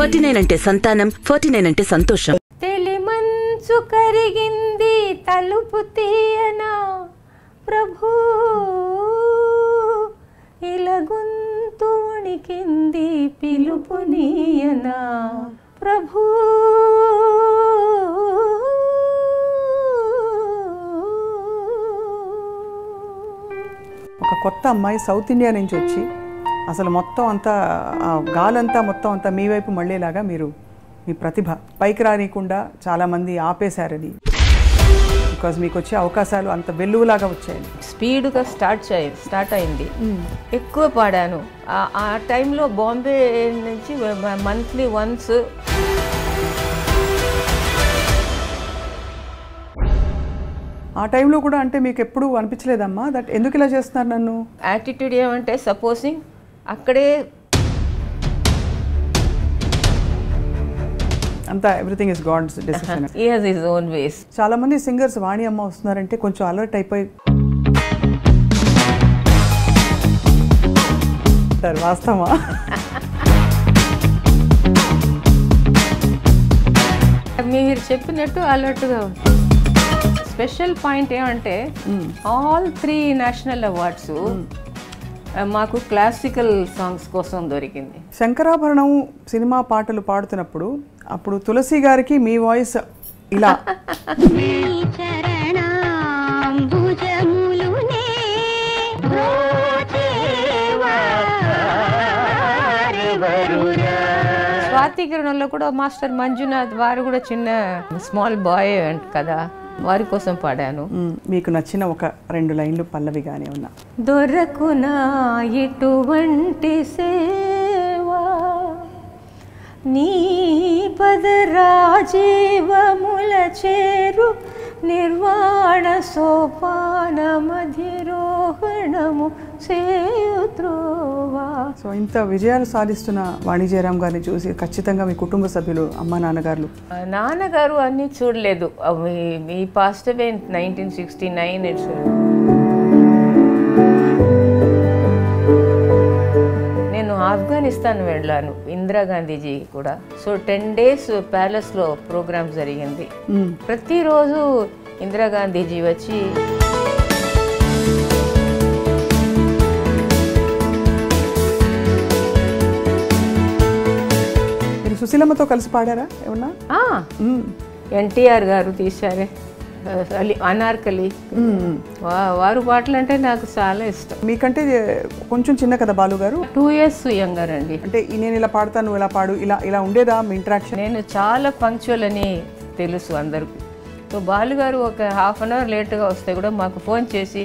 Forty nine అంటే సంతానం forty nine అంటే సంతోషం తెలిమంచు కరిగింది తలుపు తీయనా ప్రభు ఇలగొంతు వణికింది పిలుపు నీయనా ప్రభు ఒక కొత్త అమ్మాయి సౌత్ ఇండియా నుంచి వచ్చి అసలు మొత్తం అంతా ఆ గాలంతా మొత్తం అంతా మీ వైపు మళ్ళేలాగా మీరు మీ ప్రతిభ పైకి రానికుండా చాలామంది ఆపేశారని బికాజ్ మీకు వచ్చే అవకాశాలు అంత వెల్లువలాగా వచ్చాయని స్పీడ్గా స్టార్ట్ చేయ స్టార్ట్ అయింది ఎక్కువ పాడాను ఆ- ఆ టైంలో బాంబే నుంచి మంత్లీ వన్స్ ఆ టైంలో కూడా అంటే మీకు ఎప్పుడు అనిపించలేదమ్మా దట్ ఎందుకు ఇలా చేస్తున్నారు నన్ను యాటిట్యూడ్ ఏమంటే సపోజింగ్ అక్కడే అంతా ఎవ్రీథింగ్ ఇస్ గాడ్స్ డెసిషన్ ఈ హాజ్ హిజ్ ఓన్ వేస్ చాలా మంది సింగర్స్ వాణి అమ్మ వస్తున్నారంటే కొంచెం అలర్ట్ అయిపోయి సార్ వాస్తవా మీరు చెప్పినట్టు అలర్ట్గా ఉంది స్పెషల్ పాయింట్ ఏమంటే ఆల్ త్రీ నేషనల్ అవార్డ్స్ మాకు క్లాసికల్ సాంగ్స్ కోసం దొరికింది శంకరాభరణం సినిమా పాటలు పాడుతున్నప్పుడు అప్పుడు తులసి గారికి మీ వాయిస్ ఇలా చరణాంబుజములునే స్వాతికిరణంలో కూడా మాస్టర్ మంజునాథ్ వారు కూడా చిన్న స్మాల్ బాయ్ కదా వారి కోసం పాడాను మ్, మీకు నచ్చిన ఒక రెండు లైన్లు పల్లవిగానే ఉన్నా దొరకునా ఎటువంటి సేవా నీ పదరాజీవముల చేరు నిర్వాణ సోపాన మధ్యరోహణము సేయుత్రోవా సో ఇంత విజయాలు సాధిస్తున్న వాణి జయరాం గారిని చూసి ఖచ్చితంగా మీ కుటుంబ సభ్యులు అమ్మ నాన్నగారు ఆ నాన్నగారు అన్నీ చూడలేదు అవి ఈ passed away nineteen sixty nine it's నేను ఆఫ్ఘనిస్తాన్ వెళ్ళాను ఇందిరాగాంధీజీ కూడా సో టెన్ డేస్ ప్యాలెస్లో ప్రోగ్రామ్ జరిగింది ప్రతిరోజు ఇందిరాగాంధీజీ వచ్చి మీరు సుశీలమ్మతో కలిసి పాడారా ఏమన్నా "ఆ, ఎన్టీఆర్ గారు తీశారే అలి అనార్కలి వా- వారు పాటలు అంటే నాకు చాలా ఇష్టం మీకంటే కొంచెం చిన్న కదా బాలు గారు టూ ఇయర్స్ యంగర్ అండి అంటే ఈ నేను ఇలా పాడతాను నువ్వు ఇలా పాడు ఇలా ఇలా ఉండేదా మీ ఇంటరాక్షన్ నేను చాలా పంక్చువల్ అని తెలుసు అందరికీ సో బాలుగారు ఒక హాఫ్ అన్ అవర్ లేట్గా వస్తే కూడా మాకు ఫోన్ చేసి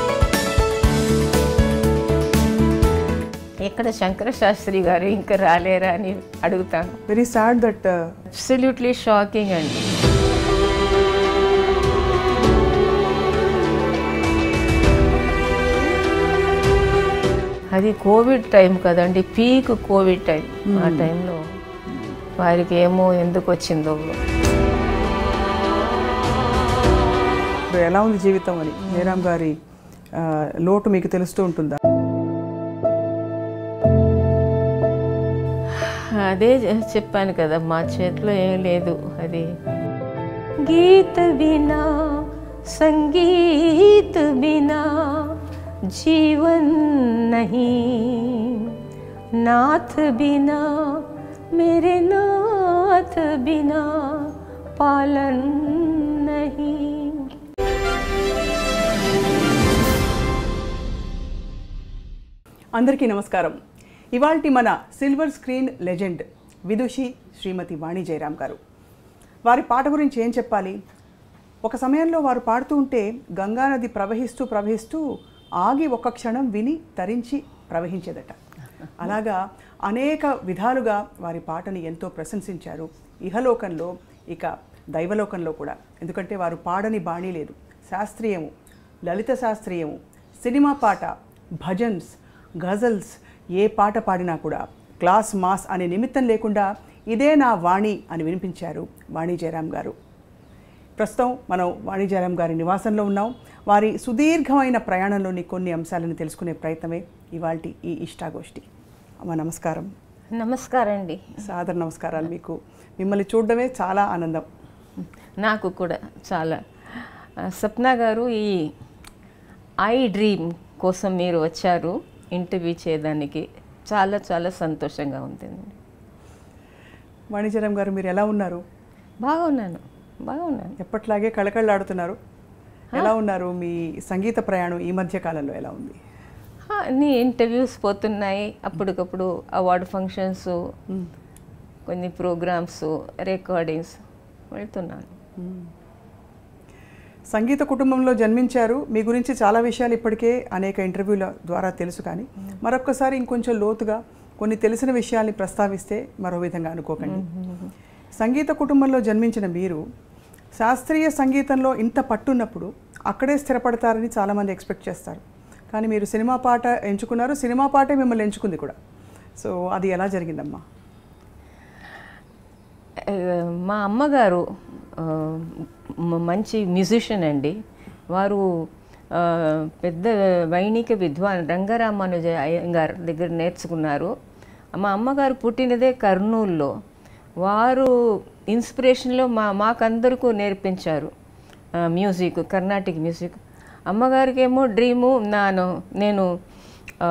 ఎక్కడ శంకర శాస్త్రి గారు ఇంకా రాలేరా అని అడుగుతాను very sad that absolutely shocking అండి అది కోవిడ్ టైం కదండి పీక్ కోవిడ్ టైం ఆ టైంలో వారికి ఏమో ఎందుకు వచ్చిందో ఎలా ఉంది జీవితం అని జయరాం గారి ఆ, లోటు మీకు తెలుస్తూ ఉంటుందా అదే చె- చెప్పాను కదా మా చేతిలో ఏం లేదు అది గీత బినా సంగీత బినా జీవన్ నహీ నాథ్ బినా मेरे नाथ बिना पालन नहीं అందరికీ నమస్కారం ఇవాల్టి మన సిల్వర్ స్క్రీన్ లెజెండ్ విదుషి శ్రీమతి వాణి జయరాం గారు వారి పాట గురించి ఏం చెప్పాలి ఒక సమయంలో వారు పాడుతూ ఉంటే గంగానది ప్రవహిస్తూ ప్రవహిస్తూ ఆగి ఒక క్షణం విని తరించి ప్రవహించేదట అలాగా అనేక విధాలుగా వారి పాటని ఎంతో ప్రశంసించారు ఇహలోకంలో ఇక దైవలోకంలో కూడా ఎందుకంటే వారు పాడని బాణీ లేదు శాస్త్రీయము లలిత శాస్త్రీయము సినిమా పాట భజన్స్ గజల్స్ ఏ పాట పాడినా కూడా క్లాస్ మాస్ అనే నిమిత్తం లేకుండా ఇదే నా వాణి అని వినిపించారు వాణి జయరాం గారు ప్రస్తుతం మనం వాణి జయరాం గారి నివాసంలో ఉన్నాం వారి సుదీర్ఘమైన ప్రయాణంలోని కొన్ని అంశాలను తెలుసుకునే ప్రయత్నమే ఇవాల్టి ఈ ఇష్టాగోష్ఠి అమ్మ నమస్కారం నమస్కారం అండి సాదర నమస్కారాలు మీకు మిమ్మల్ని చూడడమే చాలా ఆనందం నాకు కూడా చాలా ఆ, సప్న గారు ఈ ఐ డ్రీమ్ కోసం మీరు వచ్చారు ఇంటర్వ్యూ చేయడానికి చాలా చాలా సంతోషంగా ఉంటుంది వాణిజ్యరాం గారు మీరు ఎలా ఉన్నారు బాగున్నాను బాగున్నాను ఎప్పట్లాగే కళకళలాడుతున్నారు ఎలా ఉన్నారు మీ సంగీత ప్రయాణం ఈ మధ్య కాలంలో ఎలా ఉంది ఆ, అన్ని ఇంటర్వ్యూస్ పోతున్నాయి అప్పటికప్పుడు అవార్డు ఫంక్షన్స్ కొన్ని ప్రోగ్రామ్స్ రికార్డింగ్స్ వెళ్తున్నాను సంగీత కుటుంబంలో జన్మించారు మీ గురించి చాలా విషయాలు ఇప్పటికే అనేక ఇంటర్వ్యూల ద్వారా తెలుసు కానీ మరొక్కసారి ఇంకొంచెం లోతుగా కొన్ని తెలిసిన విషయాల్ని ప్రస్తావిస్తే మరో విధంగా అనుకోకండి సంగీత కుటుంబంలో జన్మించిన మీరు శాస్త్రీయ సంగీతంలో ఇంత పట్టున్నప్పుడు అక్కడే స్థిరపడతారని చాలామంది ఎక్స్పెక్ట్ చేస్తారు కానీ మీరు సినిమా పాట ఎంచుకున్నారు సినిమా పాటే మిమ్మల్ని ఎంచుకుంది కూడా సో అది ఎలా జరిగిందమ్మా ఆ, మా అమ్మగారు ఆ, మ- మంచి మ్యూజిషియన్ అండి వారు ఆ, పెద్ద వైణిక విద్వాన్ రంగరామానుజ అయ్యంగార్ దగ్గర నేర్చుకున్నారు మా అమ్మగారు పుట్టినదే కర్నూలులో వారు ఇన్స్పిరేషన్లో మా మాకందరికీ నేర్పించారు ఆ, మ్యూజిక్ కర్ణాటిక్ మ్యూజిక్ అమ్మగారికి ఏమో డ్రీము నాను నేను ఆ,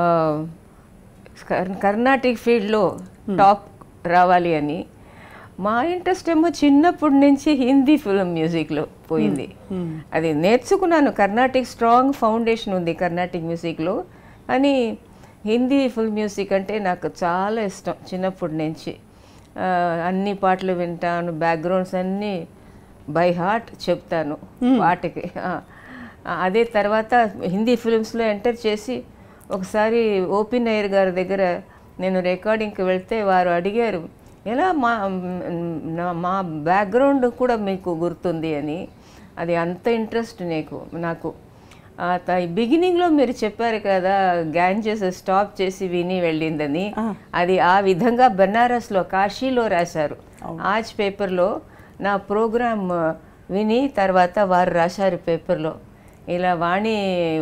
కర్- కర్ణాటిక్ ఫీల్డ్లో టాప్ రావాలి అని మా ఇంట్రెస్ట్ ఏమో చిన్నప్పటి నుంచి హిందీ ఫిల్మ్ మ్యూజిక్లో పోయింది అది నేర్చుకున్నాను కర్ణాటిక్ స్ట్రాంగ్ ఫౌండేషన్ ఉంది కర్ణాటిక్ మ్యూజిక్లో కానీ హిందీ ఫిల్మ్ మ్యూజిక్ అంటే నాకు చాలా ఇష్టం చిన్నప్పటి నుంచి ఆ, అన్ని పాటలు వింటాను బ్యాక్గ్రౌండ్స్ అన్నీ బై హార్ట్ చెప్తాను పాటకి ఆ, అదే తర్వాత హిందీ ఫిల్మ్స్లో ఎంటర్ చేసి ఒకసారి ఓపెన్ అయ్యర్ గారి దగ్గర నేను రికార్డింగ్కి వెళ్తే వారు అడిగారు ఎలా మా నా- మా బ్యాక్గ్రౌండ్ కూడా మీకు గుర్తుంది అని అది అంత ఇంట్రెస్ట్ నీకు నాకు బిగినింగ్లో మీరు చెప్పారు కదా గ్యాంజెస్ స్టాప్ చేసి విని వెళ్ళిందని అది ఆ విధంగా బెనారస్లో కాశీలో రాశారు ఆజ్ పేపర్లో నా ప్రోగ్రామ్ విని తర్వాత వారు రాశారు పేపర్లో ఇలా వాణి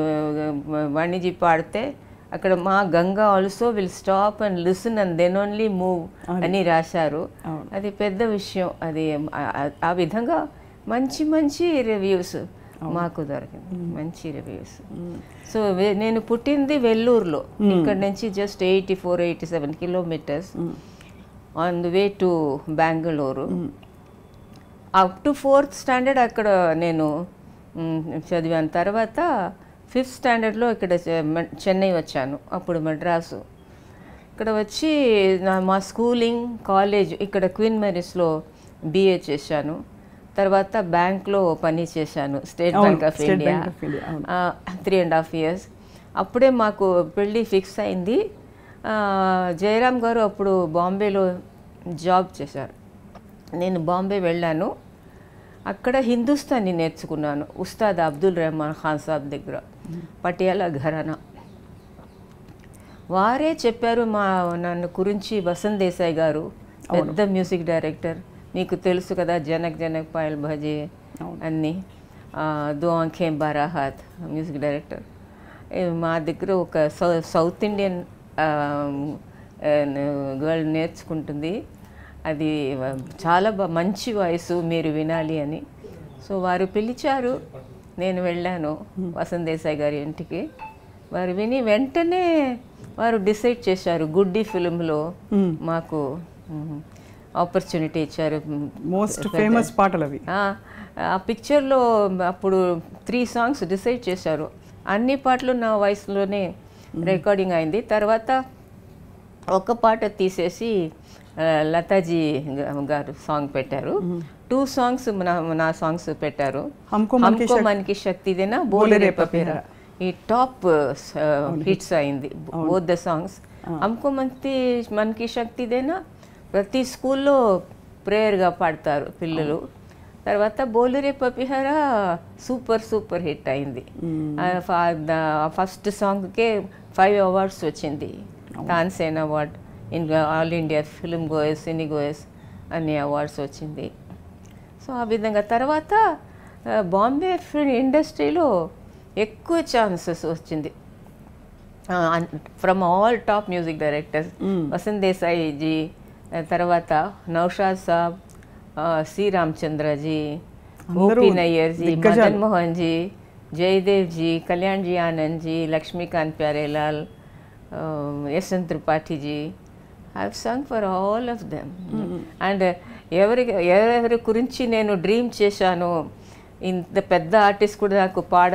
వాణిజీ పాడితే అక్కడ మా Ganga also will stop and listen and then only move అని రాశారు అది పెద్ద విషయం అది ఆ- ఆ- ఆ విధంగా మంచి మంచి రివ్యూస్ మాకు దొరికింది మంచి రివ్యూస్ సో వే- నేను పుట్టింది వెల్లూరులో ఇక్కడ నుంచి just eighty four eighty seven kilometres on the way to Bengaluru up to fourth standard అక్కడ నేను మ్, చదివాను తర్వాత ఫిఫ్త్ స్టాండర్డ్లో ఇక్కడ చె- మ- చెన్నై వచ్చాను అప్పుడు మద్రాసు ఇక్కడ వచ్చి నా మా స్కూలింగ్ కాలేజ్ ఇక్కడ క్వీన్ మెరీస్లో బీఏ చేశాను తర్వాత బ్యాంక్లో పని చేశాను స్టేట్ అవును, bank of State India Bank of India, అవును. త్రీ అండ్ హాఫ్ ఇయర్స్ అప్పుడే మాకు పెళ్ళి ఫిక్స్ అయింది ఆ, జయరామ్ గారు అప్పుడు బాంబేలో జాబ్ చేశారు నేను బాంబే వెళ్ళాను అక్కడ హిందుస్థానీ నేర్చుకున్నాను ఉస్తాద్ అబ్దుల్ రెహమాన్ ఖాన్ సాబ్ దగ్గర పటియాలా ఘరానా వారే చెప్పారు మా నన్ను గురించి వసంత్ దేశాయ్ గారు పెద్ద మ్యూజిక్ డైరెక్టర్ మీకు తెలుసు కదా జనక్ జనక్ పాయల్ భజే అన్నీ ఆ, దో ఆంఖేం బారాహాత్ మ్యూజిక్ డైరెక్టర్ ఏ, మా దగ్గర ఒక సౌ- సౌత్ ఇండియన్ ఆ, ఆ, గర్ల్ నేర్చుకుంటుంది అది వ- చాలా బా మంచి వయసు మీరు వినాలి అని సో వారు పిలిచారు నేను వెళ్ళాను వసంత్ దేశాయ్ గారి ఇంటికి వారు విని వెంటనే వారు డిసైడ్ చేశారు గుడ్డి ఫిలింలో మాకు ఆపర్చునిటీ ఇచ్చారు మోస్ట్ ఫేమస్ పాటలు అవి ఆ, ఆ పిక్చర్లో అప్పుడు త్రీ సాంగ్స్ డిసైడ్ చేశారు అన్ని పాటలు నా వాయిస్లోనే రికార్డింగ్ అయింది తర్వాత ఒక పాట తీసేసి ఆ, లతాజీ గ- గారు సాంగ్ పెట్టారు టూ సాంగ్స్ నా నా సాంగ్స్ పెట్టారు హమ్కో మన్ కి హమ్కో మన్ కి శక్తి దేనా బోలే పపేరా ఈ టాప్ హిట్స్ అయింది బోత్ ద సాంగ్స్ హమ్కో మంతి మన్ కి శక్తి దేనా ప్రతి స్కూల్లో ప్రేయర్గా పాడతారు పిల్లలు తర్వాత బోలురే పపిహర సూపర్ సూపర్ హిట్ అయింది ఫస్ట్ సాంగ్కే ఫైవ్ అవార్డ్స్ వచ్చింది Tansen award in all India film goers cine goers అన్ని అవార్డ్స్ వచ్చింది సో ఆ విధంగా తర్వాత ఆ, బాంబే ఫిల్మ్ ఇండస్ట్రీలో ఎక్కువ ఛాన్సెస్ వచ్చింది from all top music directors Vasant Desai ji తర్వాత నౌషాద్ సాబ్ సి రామచంద్రజీ అందరూ ఓపీ నయ్యర్ జీ దిగ్గజాలు. Madan Mohan ji Jaidev ji Kalyan ji Anand ji Laxmikant Pyarelal Yashwant Tripathi ji I sung for all of them and ఎవరి ఎవరెవరి గురించి నేను డ్రీమ్ చేశాను ఇంత పెద్ద ఆర్టిస్ట్ కూడా నాకు పాడ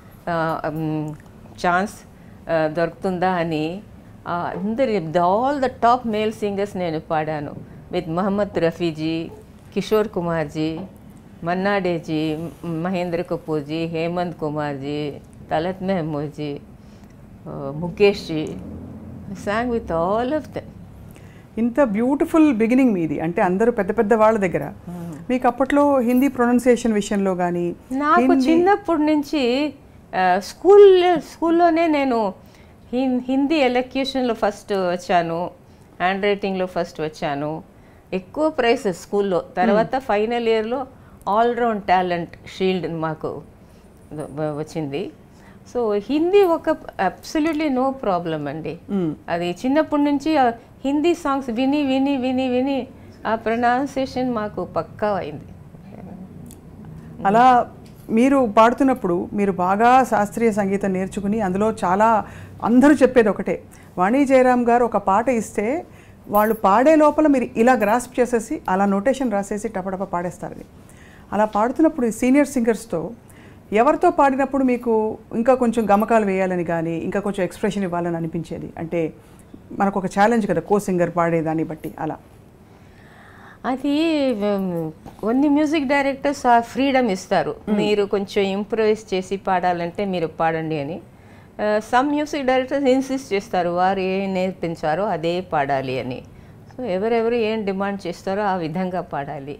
ఛాన్స్ దొరుకుతుందా అని ఆ, అందరి all the top male singers నేను పాడాను with Mohammed Rafiji Kishore Kumar ji Manna Dey ji Mahendra Kapoor ji Hemant Kumar ji Talat Mahmood ji Mukesh ji song with all of them ఇంత బ్యూటిఫుల్ బిగినింగ్ మీది అంటే అందరూ పెద్ద పెద్ద వాళ్ళ దగ్గర మీకు అప్పట్లో హిందీ ప్రొనౌన్సియేషన్ విషయంలో కానీ నాకు చిన్నప్పటి నుంచి ఆ, స్కూల్ స్కూల్లోనే నేను హిం- హిందీ ఎలక్యూషన్లో ఫస్ట్ వచ్చాను హ్యాండ్ రైటింగ్లో ఫస్ట్ వచ్చాను ఎక్కువ ప్రైసెస్ స్కూల్లో తర్వాత ఫైనల్ ఇయర్లో ఆల్రౌండ్ టాలెంట్ షీల్డ్ మాకు వ- వచ్చింది సో హిందీ ఒక అబ్సల్యూట్లీ నో ప్రాబ్లం అండి అది చిన్నప్పటి నుంచి ఆ హిందీ సాంగ్స్ విని విని విని విని ఆ ప్రొనౌన్సియేషన్ మాకు పక్కా అయింది అలా మీరు పాడుతున్నప్పుడు మీరు బాగా శాస్త్రీయ సంగీతం నేర్చుకుని అందులో చాలా అందరూ చెప్పేది ఒకటే వాణి జయరామ్ గారు ఒక పాట ఇస్తే వాళ్ళు పాడే లోపల మీరు ఇలా గ్రాస్ప్ చేసేసి అలా నోటేషన్ రాసేసి టపటప పాడేస్తారు అది. అలా పాడుతున్నప్పుడు ఈ సీనియర్ సింగర్స్తో ఎవరితో పాడినప్పుడు మీకు ఇంకా కొంచెం గమకాలు వేయాలని కానీ ఇంకా కొంచెం ఎక్స్ప్రెషన్ ఇవ్వాలని అనిపించేది అంటే మనకు ఒక ఛాలెంజ్ కదా కో సింగర్ పాడేదాన్ని బట్టి అలా అది ఉమ్, కొన్ని మ్యూజిక్ డైరెక్టర్స్ ఆ ఫ్రీడమ్ ఇస్తారు మీరు కొంచెం ఇంప్రూవైజ్ చేసి పాడాలంటే మీరు పాడండి అని సమ్ మ్యూజిక్ డైరెక్టర్స్ ఇన్సిస్ట్ చేస్తారు వారు ఏం నేర్పించారో అదే పాడాలి అని సో ఎవరెవరు ఏం డిమాండ్ చేస్తారో ఆ విధంగా పాడాలి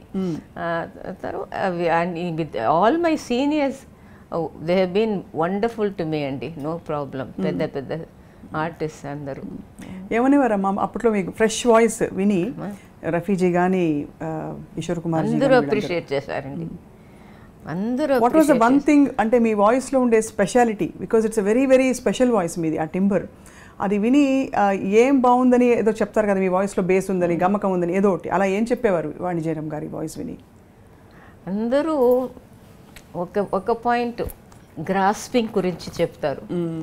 తర్వాత all my seniors they have been wonderful to me అండి నో ప్రాబ్లం పెద్ద పెద్ద ఆర్టిస్ట్ అందరూ ఏమనేవారమ్మా అప్పట్లో మీకు ఫ్రెష్ వాయిస్ విని రఫీజీ కానీ కిషోర్ కుమార్ అందరూ అప్రిషియేట్ చేశారండి అందరూ what was the one thing అంటే మీ వాయిస్లో ఉండే speciality because it's very very special voice మీది ఆ టింబర్ అది విని ఆ, ఏం బాగుందని ఏదో చెప్తారు కదా మీ వాయిస్లో బేస్ ఉందని గమ్మకం ఉందని ఏదో ఒకటి అలా ఏం చెప్పేవారు వాణి జయరామ్ గారి వాయిస్ విని అందరూ ఒక ఒక పాయింట్ గ్రాస్పింగ్ గురించి చెప్తారు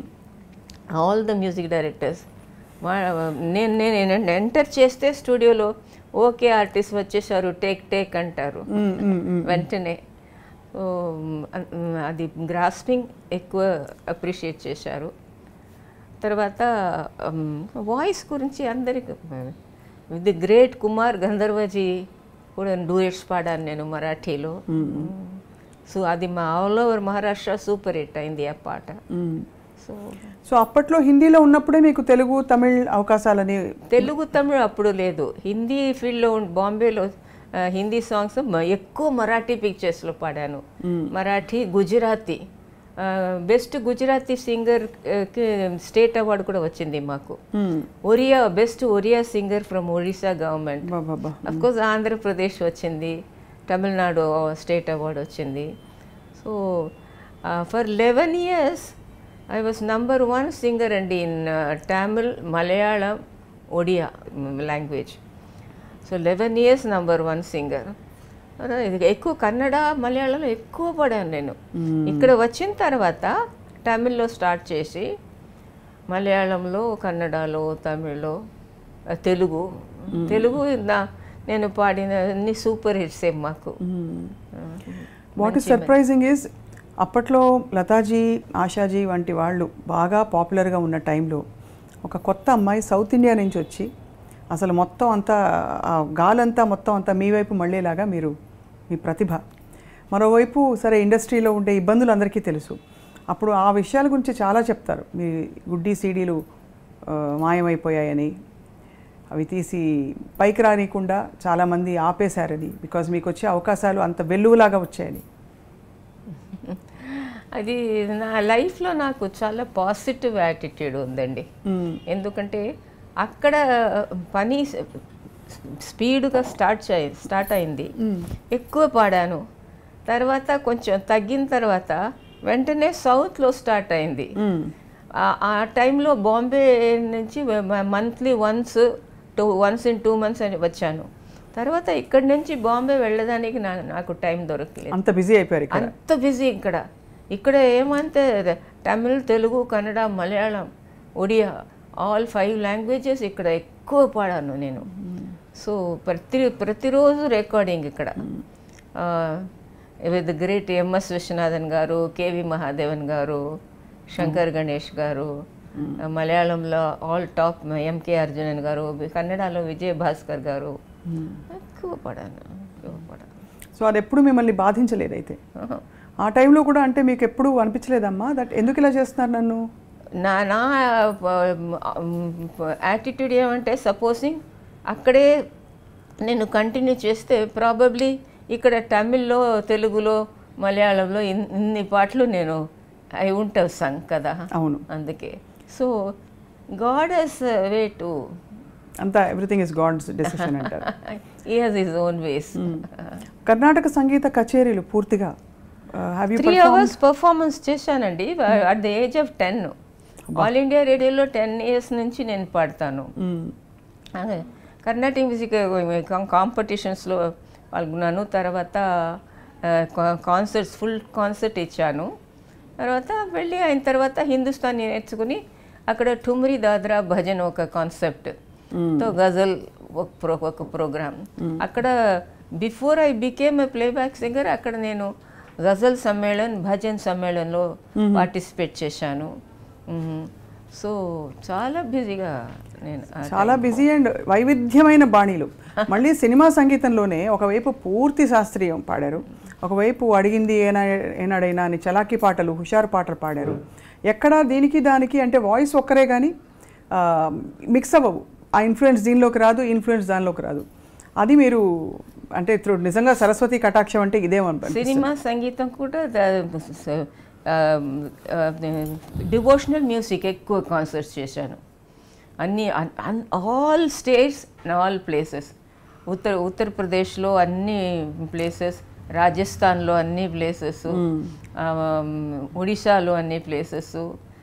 ఆల్ ద మ్యూజిక్ డైరెక్టర్స్ నేను నేను ఎంటర్ చేస్తే స్టూడియోలో ఓకే ఆర్టిస్ట్ వచ్చేసారు టేక్ టేక్ అంటారు వెంటనే So, మ్, అది గ్రాస్పింగ్ ఎక్కువ అప్రిషియేట్ చేశారు తర్వాత వాయిస్ గురించి అందరికి ది గ్రేట్ కుమార్ గంధర్వజీ కూడా డూయట్స్ పాడాను నేను మరాఠీలో సో అది మా all over Maharashtra super hit అయింది ఆ పాట సో సో అప్పట్లో హిందీలో ఉన్నప్పుడే మీకు తెలుగు తమిళ్ అవకాశాలని తెలుగు తమిళ అప్పుడు లేదు హిందీ ఫీల్డ్లో ఉం- బాంబేలో ఆ, హిందీ సాంగ్స్ మ- ఎక్కువ మరాఠీ పిక్చర్స్లో పాడాను Marathi Gujarati best Gujarati singer state award కూడా వచ్చింది మాకు Oriya best Oriya singer from Orissa government బాబా అఫ్ కోర్స్ ఆంధ్రప్రదేశ్ వచ్చింది తమిళనాడు స్టేట్ అవార్డ్ వచ్చింది so for eleven years I was number one singer అండి in Tamil Malayalam Odia language so eleven years number one singer ఎక్కువ కన్నడ మలయాళంలో ఎక్కువ పడాను నేను ఇక్కడ వచ్చిన తర్వాత తమిళ్లో స్టార్ట్ చేసి మలయాళంలో కన్నడలో తమిళ్లో ఆ, తెలుగు తెలుగు నా- నేను పాడిన అన్ని సూపర్ హిట్సే మాకు వాట్ ఈస్ సర్ప్రైజింగ్ ఈజ్ అప్పట్లో లతాజీ ఆశాజీ వంటి వాళ్ళు బాగా పాపులర్గా ఉన్న టైంలో ఒక కొత్త అమ్మాయి సౌత్ ఇండియా నుంచి వచ్చి అసలు మొత్తం అంతా ఆ గాలంతా మొత్తం అంతా మీ వైపు మళ్ళేలాగా మీరు మీ ప్రతిభ మరోవైపు సరే ఇండస్ట్రీలో ఉండే ఇబ్బందులు అందరికీ తెలుసు అప్పుడు ఆ విషయాల గురించి చాలా చెప్తారు మీ గుడ్డి సీడీలు ఆ, మాయమైపోయాయని అవి తీసి పైకి రానికుండా చాలామంది ఆపేశారని బికాజ్ మీకు వచ్చే అవకాశాలు అంత వెల్లువలాగా వచ్చాయని అది నా లైఫ్లో నాకు చాలా పాజిటివ్ యాటిట్యూడ్ ఉందండి ఎందుకంటే అక్కడ పని స్పీడ్గా స్టార్ట్ చేయ స్టార్ట్ అయింది ఎక్కువ పాడాను తర్వాత కొంచెం తగ్గిన తర్వాత వెంటనే సౌత్లో స్టార్ట్ అయింది ఆ- ఆ టైంలో బాంబే నుంచి monthly once two once in two months అని వచ్చాను తర్వాత ఇక్కడి నుంచి బాంబే వెళ్ళడానికి నా నాకు టైం దొరకలేదు అంత బిజీ అయిపోయారు ఇక్కడ అంత బిజీ ఇక్కడ ఇక్కడ ఏమంటే Tamil Telugu Kannada Malayalam Odia all five languages ఇక్కడ ఎక్కువ పాడాను నేను సో ప్రతి ప్రతిరోజు రికార్డింగ్ ఇక్కడ విత్ గ్రేట్ ఎంఎస్ విశ్వనాథన్ గారు కేవి మహాదేవన్ గారు శంకర్ గణేష్ గారు మలయాళంలో ఆల్ టాప్ ఎంకే అర్జునన్ గారు కన్నడలో విజయ్ భాస్కర్ గారు ఎక్కువ పడాను ఎక్కువ పడాను సో అది ఎప్పుడు మిమ్మల్ని బాధించలేదు అయితే ఆ టైంలో కూడా అంటే మీకు ఎప్పుడు అనిపించలేదమ్మా దట్ ఎందుకు ఇలా చేస్తున్నారు నన్ను నా నా యాటిట్యూడ్ ఏమంటే సపోజింగ్ అక్కడే నేను కంటిన్యూ చేస్తే ప్రాబబ్లీ ఇక్కడ తమిళ్లో తెలుగులో మలయాళంలో ఇన్- ఇన్ని పాటలు నేను అయి ఉంటావు సంగ్ కదా అవును అందుకే so God has way to అంతా ఎవ్రీథింగ్ ఇస్ గాడ్స్ డెసిషన్ అంటారు he has his own ways Karnataka సంగీత కచేరీలు పూర్తిగా have you three hours performance చేశానండి at the age of ten all India రేడియోలో టెన్ ఇయర్స్ నుంచి నేను పాడతాను అదే కర్ణాటిక్ మ్యూజిక్ కాంపిటీషన్స్లో పాల్గొన్నాను తర్వాత కాన్సర్ట్స్ ఫుల్ కాన్సర్ట్ ఇచ్చాను తర్వాత వెళ్ళి అయిన తర్వాత హిందుస్థానీ నేర్చుకుని అక్కడ ఠుమ్రి దాద్రా భజన్ ఒక కాన్సెప్ట్ తో గజల్ ఒక ప్రో ఒక ప్రోగ్రామ్ అక్కడ before I became a playback singer అక్కడ నేను గజల్ సమ్మేళన్ భజన్ సమ్మేళన్లో పార్టిసిపేట్ చేశాను సో చాలా బిజీగా నేను ఆ చాలా బిజీ అండ్ వైవిధ్యమైన బాణీలు మళ్ళీ సినిమా సంగీతంలోనే ఒకవైపు పూర్తి శాస్త్రీయం పాడారు ఒకవైపు అడిగింది ఏనా ఏనాడైనా అని చలాకీ పాటలు హుషారు పాటలు పాడారు ఎక్కడా దీనికి దానికి అంటే వాయిస్ ఒక్కరే కానీ మిక్స్ అవ్వవు ఆ ఇన్ఫ్లుయెన్స్ దీనిలోకి రాదు ఇన్ఫ్లుయెన్స్ దానిలోకి రాదు అది మీరు అంటే త్రూ నిజంగా సరస్వతి కటాక్షం అంటే ఇదేమనిపి సినిమా సంగీతం కూడా డివోషనల్ మ్యూజిక్ ఎక్కువ కాన్సర్ట్స్ చేశాను అన్ని ఆల్ స్టేట్స్ ఆల్ ప్లేసెస్ ఉత్తర ఉత్తరప్రదేశ్లో అన్ని ప్లేసెస్ రాజస్థాన్లో అన్ని ప్లేసెస్ ఒడిశాలో అన్ని places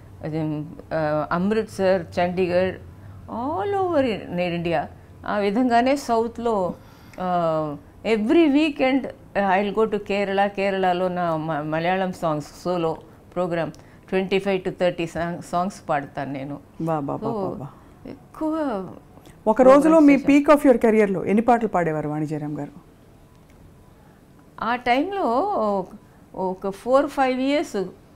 Amritsar Chandigarh all over in India ఆ విధంగానే సౌత్లో every weekend I will go to Kerala కేరళలో నా మ- Malayalam songs solo programme twenty five to thirty songs పాడతాను నేను బా బా బా సో బా బా ఎక్కువ ఒక రోజులో మీ పీక్ ఆఫ్ యువర్ కెరియర్లో ఎన్ని పాటలు పాడేవారు వాణిజ్యరామ్ గారు ఆ టైంలో ఒక ఫోర్ ఫైవ్ ఇయర్స్